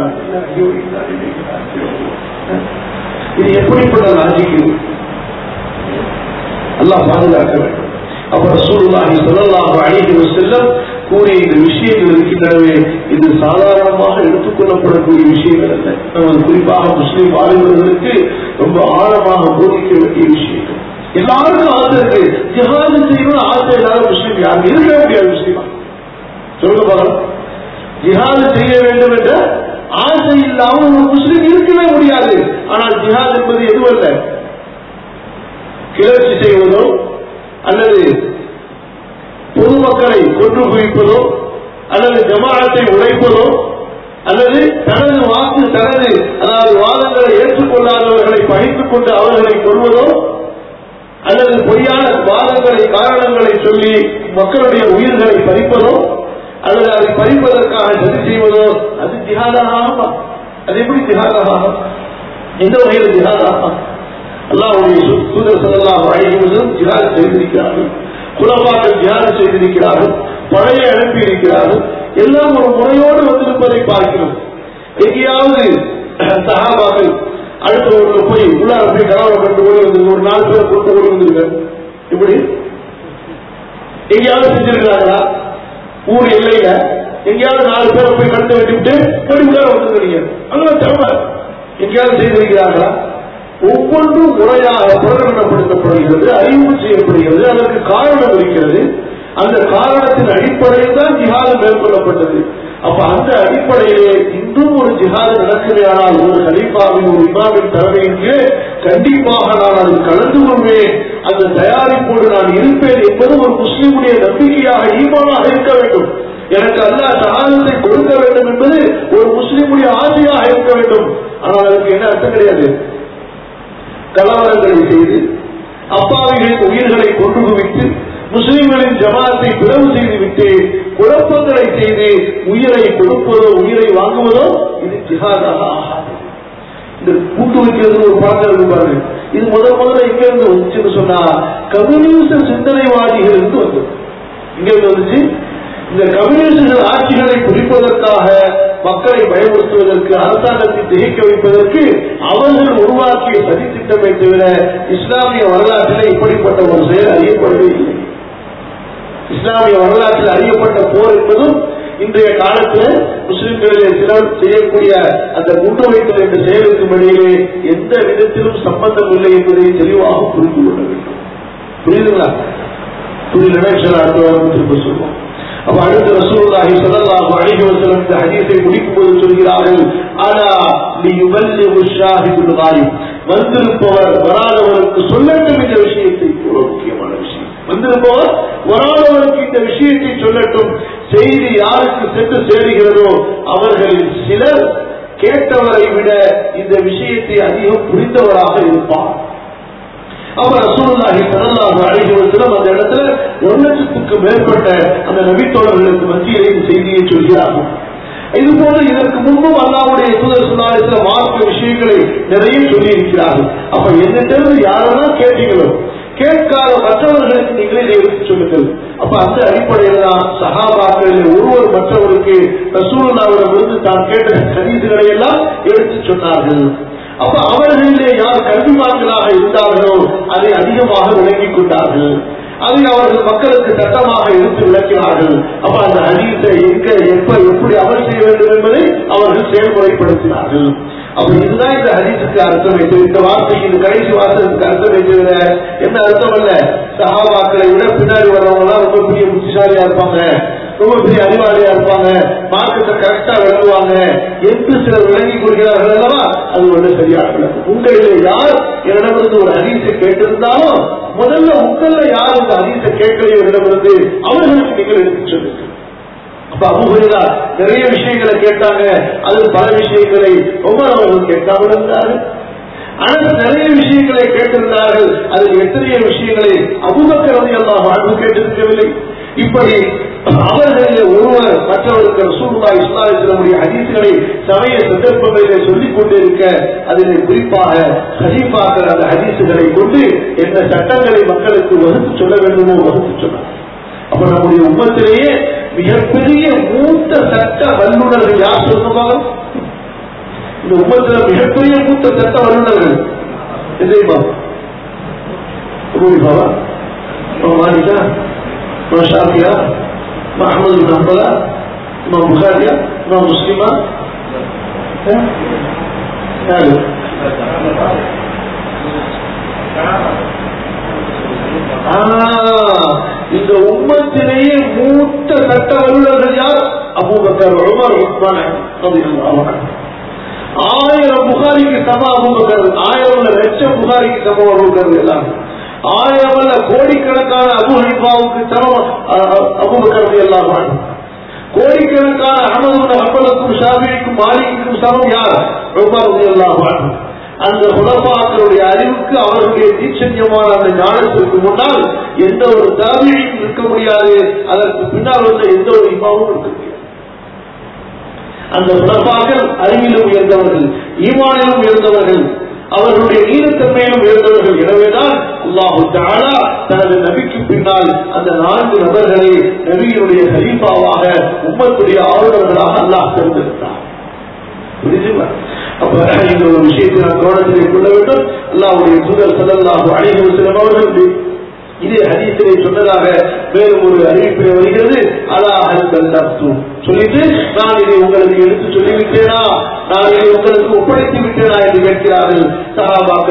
இது எப்படிப்பட்ட லாஜிக் இது அல்லாஹ் பாதுகாக்க வேண்டும் அப்ப ரசூலுல்லாஹி ஸல்லல்லாஹு அலைஹி வஸல்லம் கூறிய இந்த விஷயங்கள் இருக்கின்றனவே இது சாதாரணமாக எடுத்துக்கொள்ளப்படக்கூடிய விஷயங்கள் அல்ல நமது குறிப்பாக முஸ்லிம் வாலிபர்களுக்கு ரொம்ப ஆழமாக போதிக்க வேண்டிய விஷயங்கள் எல்லாருக்கும் ஆசை இருக்கு ஜிஹாது செய்யணும் ஆசை இல்லாத முஸ்லீம் யாரும் இருக்கவே முடியாது முஸ்லீமா சொல்லுங்க பாருங்க ஜிஹாது செய்ய வேண்டும் என்ற ஆசை இல்லாமல் ஒரு முஸ்லீம் இருக்கவே முடியாது ஆனால் ஜிஹாத் என்பது எதுவல்ல கிளர்ச்சி செய்வதோ அல்லது பொதுமக்களை கொன்று குவிப்பதோ அல்லது ஜமாஅத்தை உடைப்பதோ அல்லது தனது வாக்கு தனது அதாவது வாதங்களை ஏற்றுக்கொள்ளாதவர்களை பகிர்ந்து கொண்டு அவர்களை கொள்வதோ அல்லது பொய்யான வாதங்களை காரணங்களை சொல்லி மக்களுடைய உயிர்களை பறிப்பதோ அல்லது அதை பறிப்பதற்காக சதி செய்வதோ அது ஜிஹாதாக ஆகுமா அது எப்படி ஜிஹாதாக ஆகும் எந்த வகையில் ஜிஹாதாக அல்லாவுடைய தூதர் சல்லாஹ் அழைவதும் ஜிஹாத் செய்திருக்கிறார்கள் குலபாக்கள் ஜிஹாத் செய்திருக்கிறார்கள் பழைய அனுப்பி இருக்கிறார்கள் எல்லாம் ஒரு முறையோடு வந்திருப்பதை பார்க்கிறோம் எங்கேயாவது சகாபாக்கள் அடுத்த ஊர்ல போய் உள்ளார போய் கனவை கண்டு ஓடி வந்து ஒரு நாலு பேர் கொண்டு ஓடி வந்திருக்க இப்படி எங்கேயாவது செஞ்சிருக்கிறாங்களா ஊர் எல்லையில எங்கேயாவது நாலு பேரை போய் கண்டு வெட்டிவிட்டு போய் உள்ளார வந்துருக்கீங்க அங்க திறமை எங்கேயாவது செய்திருக்கிறார்களா ஒவ்வொன்றும் முறையாக பிரகடனப்படுத்தப்படுகிறது அறிவு செய்யப்படுகிறது அதற்கு காரணம் இருக்கிறது அந்த காரணத்தின் அடிப்படையில் தான் ஜிஹாது மேற்கொள்ளப்பட்டது அப்ப அந்த அடிப்படையிலே இன்றும் ஒரு ஜிஹாது நடக்கிறேனால் ஒரு கலீஃபாவின் ஒரு இமாமின் தலைமையின் கீழ் கண்டிப்பாக நான் அதில் கலந்து கொள்வேன் அந்த தயாரிப்போடு நான் இருப்பேன் என்பது ஒரு முஸ்லிமுடைய நம்பிக்கையாக ஈமானாக இருக்க வேண்டும் எனக்கு அல்லாஹ் சகாதத்தை கொடுக்க வேண்டும் என்பது ஒரு முஸ்லிமுடைய ஆசையாக இருக்க வேண்டும் ஆனால் அதுக்கு என்ன அர்த்தம் கிடையாது கலவரங்களை செய்து அப்பாவிகளின் உயிர்களை கொண்டு குவித்து முஸ்லிம்களின் ஜமாத்தை பிளவு செய்துவிட்டு குழப்பங்களை செய்து உயிரை கொடுப்பதோ உயிரை வாங்குவதோ இது ஜிஹாதாக ஆகாது இந்த கூட்டு வைக்கிறது ஒரு பழக்கம் இருக்கு பாருங்க இது முதல் முதல்ல எங்க இருந்து வந்துச்சுன்னு சொன்னா கம்யூனிஸ்ட் சிந்தனைவாதிகள் இருந்து வந்தது இங்க இருந்து வந்துச்சு இந்த கம்யூனிஸ்டுகள் ஆட்சிகளை பிடிப்பதற்காக மக்களை பயமுறுத்துவதற்கு அரசாங்கத்தை திகைக்க வைப்பதற்கு அவர்கள் உருவாக்கிய சதித்திட்டமை தவிர இஸ்லாமிய வரலாற்றில் இப்படிப்பட்ட ஒரு செயல் அறியப்படவே இல்லை இஸ்லாமிய வரலாற்றில் அறியப்பட்ட போர் என்பதும் இன்றைய காலத்தில் முஸ்லிம்களிலே சிலர் செய்யக்கூடிய அந்த குண்டு வைத்தல் என்ற செயலுக்கு இடையிலே எந்த விதத்திலும் சம்பந்தம் இல்லை என்பதை தெளிவாக புரிந்து கொள்ள வேண்டும் புரியுதுங்களா புரியலன்னா சில அடுத்த வாரம் திரும்ப சொல்லுவோம் அப்ப அடுத்த ரசூலுல்லாஹி ஸல்லல்லாஹு அலைஹி வஸல்லம் இந்த ஹதீஸை முடிக்கும் போது சொல்கிறார்கள் அலா லியுபல்லிகு ஷாஹிதுல் காயிப் வந்திருப்பவர் வராதவருக்கு சொல்லட்டும் இந்த விஷயத்தை ஒரு முக்கியமான விஷயம் வந்திருப்பவர் வராதவருக்கு இந்த விஷயத்தை சொல்லட்டும் செய்தி யாருக்கு சென்று சேருகிறதோ அவர்களில் சிலர் கேட்டவரை விட இந்த விஷயத்தை அதிகம் புரிந்தவராக இருப்பார் அப்ப ரசூலுல்லாஹி ஸல்லல்லாஹு அலைஹி வஸல்லம் அந்த இடத்துல ஒரு லட்சத்துக்கு மேற்பட்ட அந்த நபித்தோழர்களுக்கு மத்தியிலே இந்த செய்தியை சொல்கிறார்கள் இது போல இதற்கு முன்பும் அல்லாவுடைய தூதர் சுல்லாசில மார்க்க விஷயங்களை நிறைய சொல்லி இருக்கிறார்கள் அப்ப என்னிட்டிருந்து யாரெல்லாம் கேட்டீங்களோ கேட்காத மற்றவர்களுக்கு நீங்களே இதை எடுத்து சொல்லுங்கள் அப்ப அந்த அடிப்படையில் தான் சகாபாக்களில் ஒருவர் மற்றவருக்கு ரசூலுல்லாவிடமிருந்து தான் கேட்ட கதீசுகளை எல்லாம் எடுத்து சொன்னார்கள் அப்ப அவர்களிலே யார் கல்விமான்களாக இருந்தார்களோ அதை அதிகமாக விளங்கிக் கொண்டார்கள் அதை அவர்கள் மக்களுக்கு சட்டமாக எடுத்து விளக்கினார்கள் அப்ப அந்த ஹதீஸை எங்க எப்ப எப்படி அமல் செய்ய வேண்டும் என்பதை அவர்கள் செயல்முறைப்படுத்தினார்கள் அப்ப இதுதான் இந்த ஹதீஸுக்கு அர்த்தம் வைத்து இந்த வார்த்தைக்கு இந்த கடைசி வாசகத்துக்கு அர்த்தம் வைத்ததுல என்ன அர்த்தம் அல்ல சகாபாக்களை விட பின்னாடி வரவங்க எல்லாம் ரொம்ப பெரிய புத்திசாலியா இருப்பாங்க ரொம்ப பெரிய அறிவாளியா இருப்பாங்க மார்க்கத்தை கரெக்டா விளங்குவாங்க என்று சிலர் விளங்கிக் கொள்கிறார்கள் அல்லவா அது ஒண்ணு சரியாக விளங்கும் உங்களிலே யார் என்னிடமிருந்து ஒரு ஹதீஸை கேட்டிருந்தாலும் முதல்ல உங்கள யார் இந்த ஹதீஸை கேட்கலையோ என்னிடமிருந்து அவர்களுக்கு நீங்கள் எடுத்து சொல்லுங்கள் அப்ப அபுஹுரா நிறைய விஷயங்களை கேட்டாங்க அது பல விஷயங்களை ஒவ்வொரு அவர்கள் கேட்காமல் இருந்தார்கள் ஆனால் நிறைய விஷயங்களை கேட்டிருந்தார்கள் அதில் எத்தனைய விஷயங்களை அபுபக்கரதை எல்லாம் வாழ்வு கேட்டிருக்கவில்லை இப்படி அவர்களில் ஒருவர் மற்றவருக்கு ரசூலுல்லா இஸ்லாமிய ஹதீசுகளை சமய சந்தர்ப்பங்களிலே சொல்லிக் கொண்டிருக்க அதிலே குறிப்பாக ஹதீஃபாக்கள் அந்த ஹதீசுகளை கொண்டு என்ன சட்டங்களை மக்களுக்கு வகுத்து சொல்ல வேண்டுமோ வகுத்து சொன்னார் அப்ப நம்முடைய உம்மத்திலேயே மிகப்பெரிய மூத்த சட்ட வல்லுநர்கள் யார் சொல்லுவாங்க இந்த உம்மத்துல மிகப்பெரிய மூத்த சட்ட வல்லுநர்கள் எதையுமா பாபா மாலிகா ما شافيا ما أحمد بن حنبلة ما بخاريا ما مسلمة هذا இந்த உம்மத்திலேயே மூத்த சட்ட வல்லுநர்கள் யார் அபூபக்கர் உமர் உஸ்மான் ஆயிரம் புகாரிக்கு சம அபூபக்கர் ஆயிரம் லட்சம் புகாரிக்கு சம அபூபக்கர் எல்லாம் ஆயிரம் அல்ல கோடிக்கணக்கான அபு ஹனிஃபாவுக்கு சமம் அபுபக்கரது எல்லாம் கோடிக்கணக்கான அகமது ஹம்பலுக்கும் ஷாபிக்கும் மாலிக்கும் சமம் யார் உமர் எல்லாம் அந்த குலப்பாக்களுடைய அறிவுக்கு அவர்களுடைய தீட்சண்யமான அந்த ஞானத்திற்கு முன்னால் எந்த ஒரு தாபியும் இருக்க முடியாது அதற்கு பின்னால் வந்த எந்த ஒரு இமாவும் இருக்க முடியாது அந்த குலப்பாக்கள் அறிவிலும் உயர்ந்தவர்கள் ஈமானிலும் உயர்ந்தவர்கள் அவர்களுடைய நீலத்தன்மையிலும் உயர்ந்தவர்கள் எனவேதான் அல்லாஹு தாலா தனது நபிக்கு பின்னால் அந்த நான்கு நபர்களை நபியினுடைய ஹலீஃபாவாக உம்மத்துடைய ஆளுநர்களாக அல்லாஹ் தேர்ந்தெடுத்தார் புரிஞ்சுங்களா அப்ப இந்த ஒரு விஷயத்தை நாம் கவனத்திலே கொள்ள வேண்டும் அல்லாவுடைய தூதர் சதல்லாஹு அழைவு சிலம் அவர்கள் இதே ஹதீசிலே சொன்னதாக மேலும் ஒரு அறிவிப்பிலே வருகிறது அல்லாஹ் சொல்லிட்டு நான் இதை உங்களுக்கு எடுத்து சொல்லிவிட்டேனா நான் இதை உங்களுக்கு ஒப்படைத்து விட்டேனா என்று கேட்கிறார்கள் சகாபாக்கள்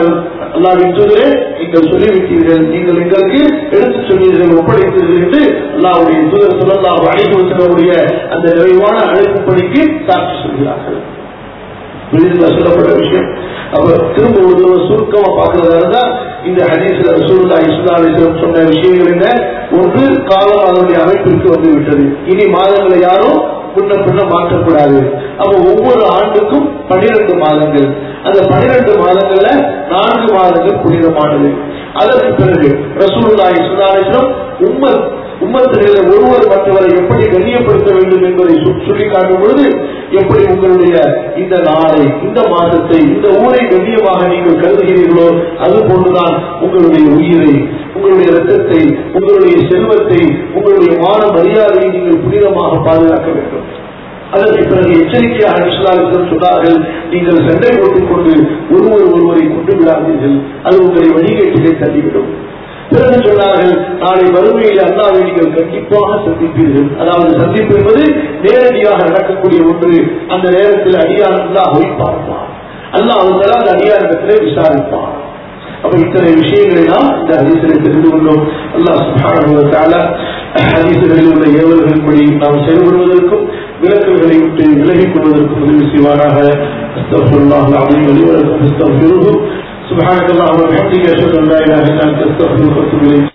அல்லாவின் தூதரே நீங்கள் சொல்லிவிட்டீர்கள் நீங்கள் எங்களுக்கு எடுத்து சொன்னீர்கள் ஒப்படைத்தீர்கள் என்று அல்லாவுடைய தூதர் சொல்லலாம் அழைப்புடைய அந்த நிறைவான அழைப்பு பணிக்கு சாட்சி சொல்கிறார்கள் வெளியில சொல்லப்பட்ட விஷயம் அப்ப திரும்ப ஒரு தடவை சுருக்கமா பார்க்கறதா இருந்தா இந்த ஹதீஸ்ல ரசூலுல்லா இஸ்லாமிஸ்லம் சொன்ன விஷயங்கள் என்ன ஒன்று காலம் அதனுடைய அமைப்பிற்கு வந்து விட்டது இனி மாதங்களை யாரும் முன்ன பின்ன மாற்றக்கூடாது அப்ப ஒவ்வொரு ஆண்டுக்கும் பனிரெண்டு மாதங்கள் அந்த பனிரெண்டு மாதங்கள்ல நான்கு மாதங்கள் புனிதமானது அதற்கு பிறகு ரசூலுல்லா இஸ்லாமிஸ்லம் உம்மத் உம்மத்திலே ஒருவர் மற்றவரை எப்படி கண்ணியப்படுத்த வேண்டும் என்பதை சொல்லி காட்டும் பொழுது எப்படி உங்களுடைய இந்த நாளை இந்த மாதத்தை இந்த ஊரை கண்ணியமாக நீங்கள் கருதுகிறீர்களோ அது போன்றுதான் உங்களுடைய உயிரை உங்களுடைய ரத்தத்தை உங்களுடைய செல்வத்தை உங்களுடைய மான மரியாதையை நீங்கள் புனிதமாக பாதுகாக்க வேண்டும் அதற்கு பிறகு எச்சரிக்கையாக இஸ்லாமிசம் சொன்னார்கள் நீங்கள் சண்டை போட்டுக் கொண்டு ஒருவர் ஒருவரை கொண்டு விடாதீர்கள் அது உங்களை வழிகேட்டிலே தள்ளிவிடும் பிறகு சொன்னார்கள் நாளை வறுமையில் அல்லாவை நீங்கள் கண்டிப்பாக சந்திப்பீர்கள் அதாவது சந்திப்பு என்பது நேரடியாக நடக்கக்கூடிய ஒன்று அந்த நேரத்தில் அடியார் அல்லாஹ் பார்ப்பான் அல்லாஹ் அந்த அடியாரிடத்திலே விசாரிப்பான் அப்ப இத்தனை விஷயங்களை நாம் இந்த ஹதீசிலே தெரிந்து கொண்டோம் அல்லாஹ் சுப்ஹானஹு ஹதீசுகளில் உள்ள ஏவல்களின்படி நாம் செயல்படுவதற்கும் விளக்குகளை விட்டு விலகிக் கொள்வதற்கும் உதவி செய்வாராக அஸ்தஃபிருல்லாஹ் அலீம் அலி வலக்கும் அஸ்தஃபிருஹு سبحانك اللهم وبحمدك اشهد ان لا اله الا انت استغفرك واتوب اليك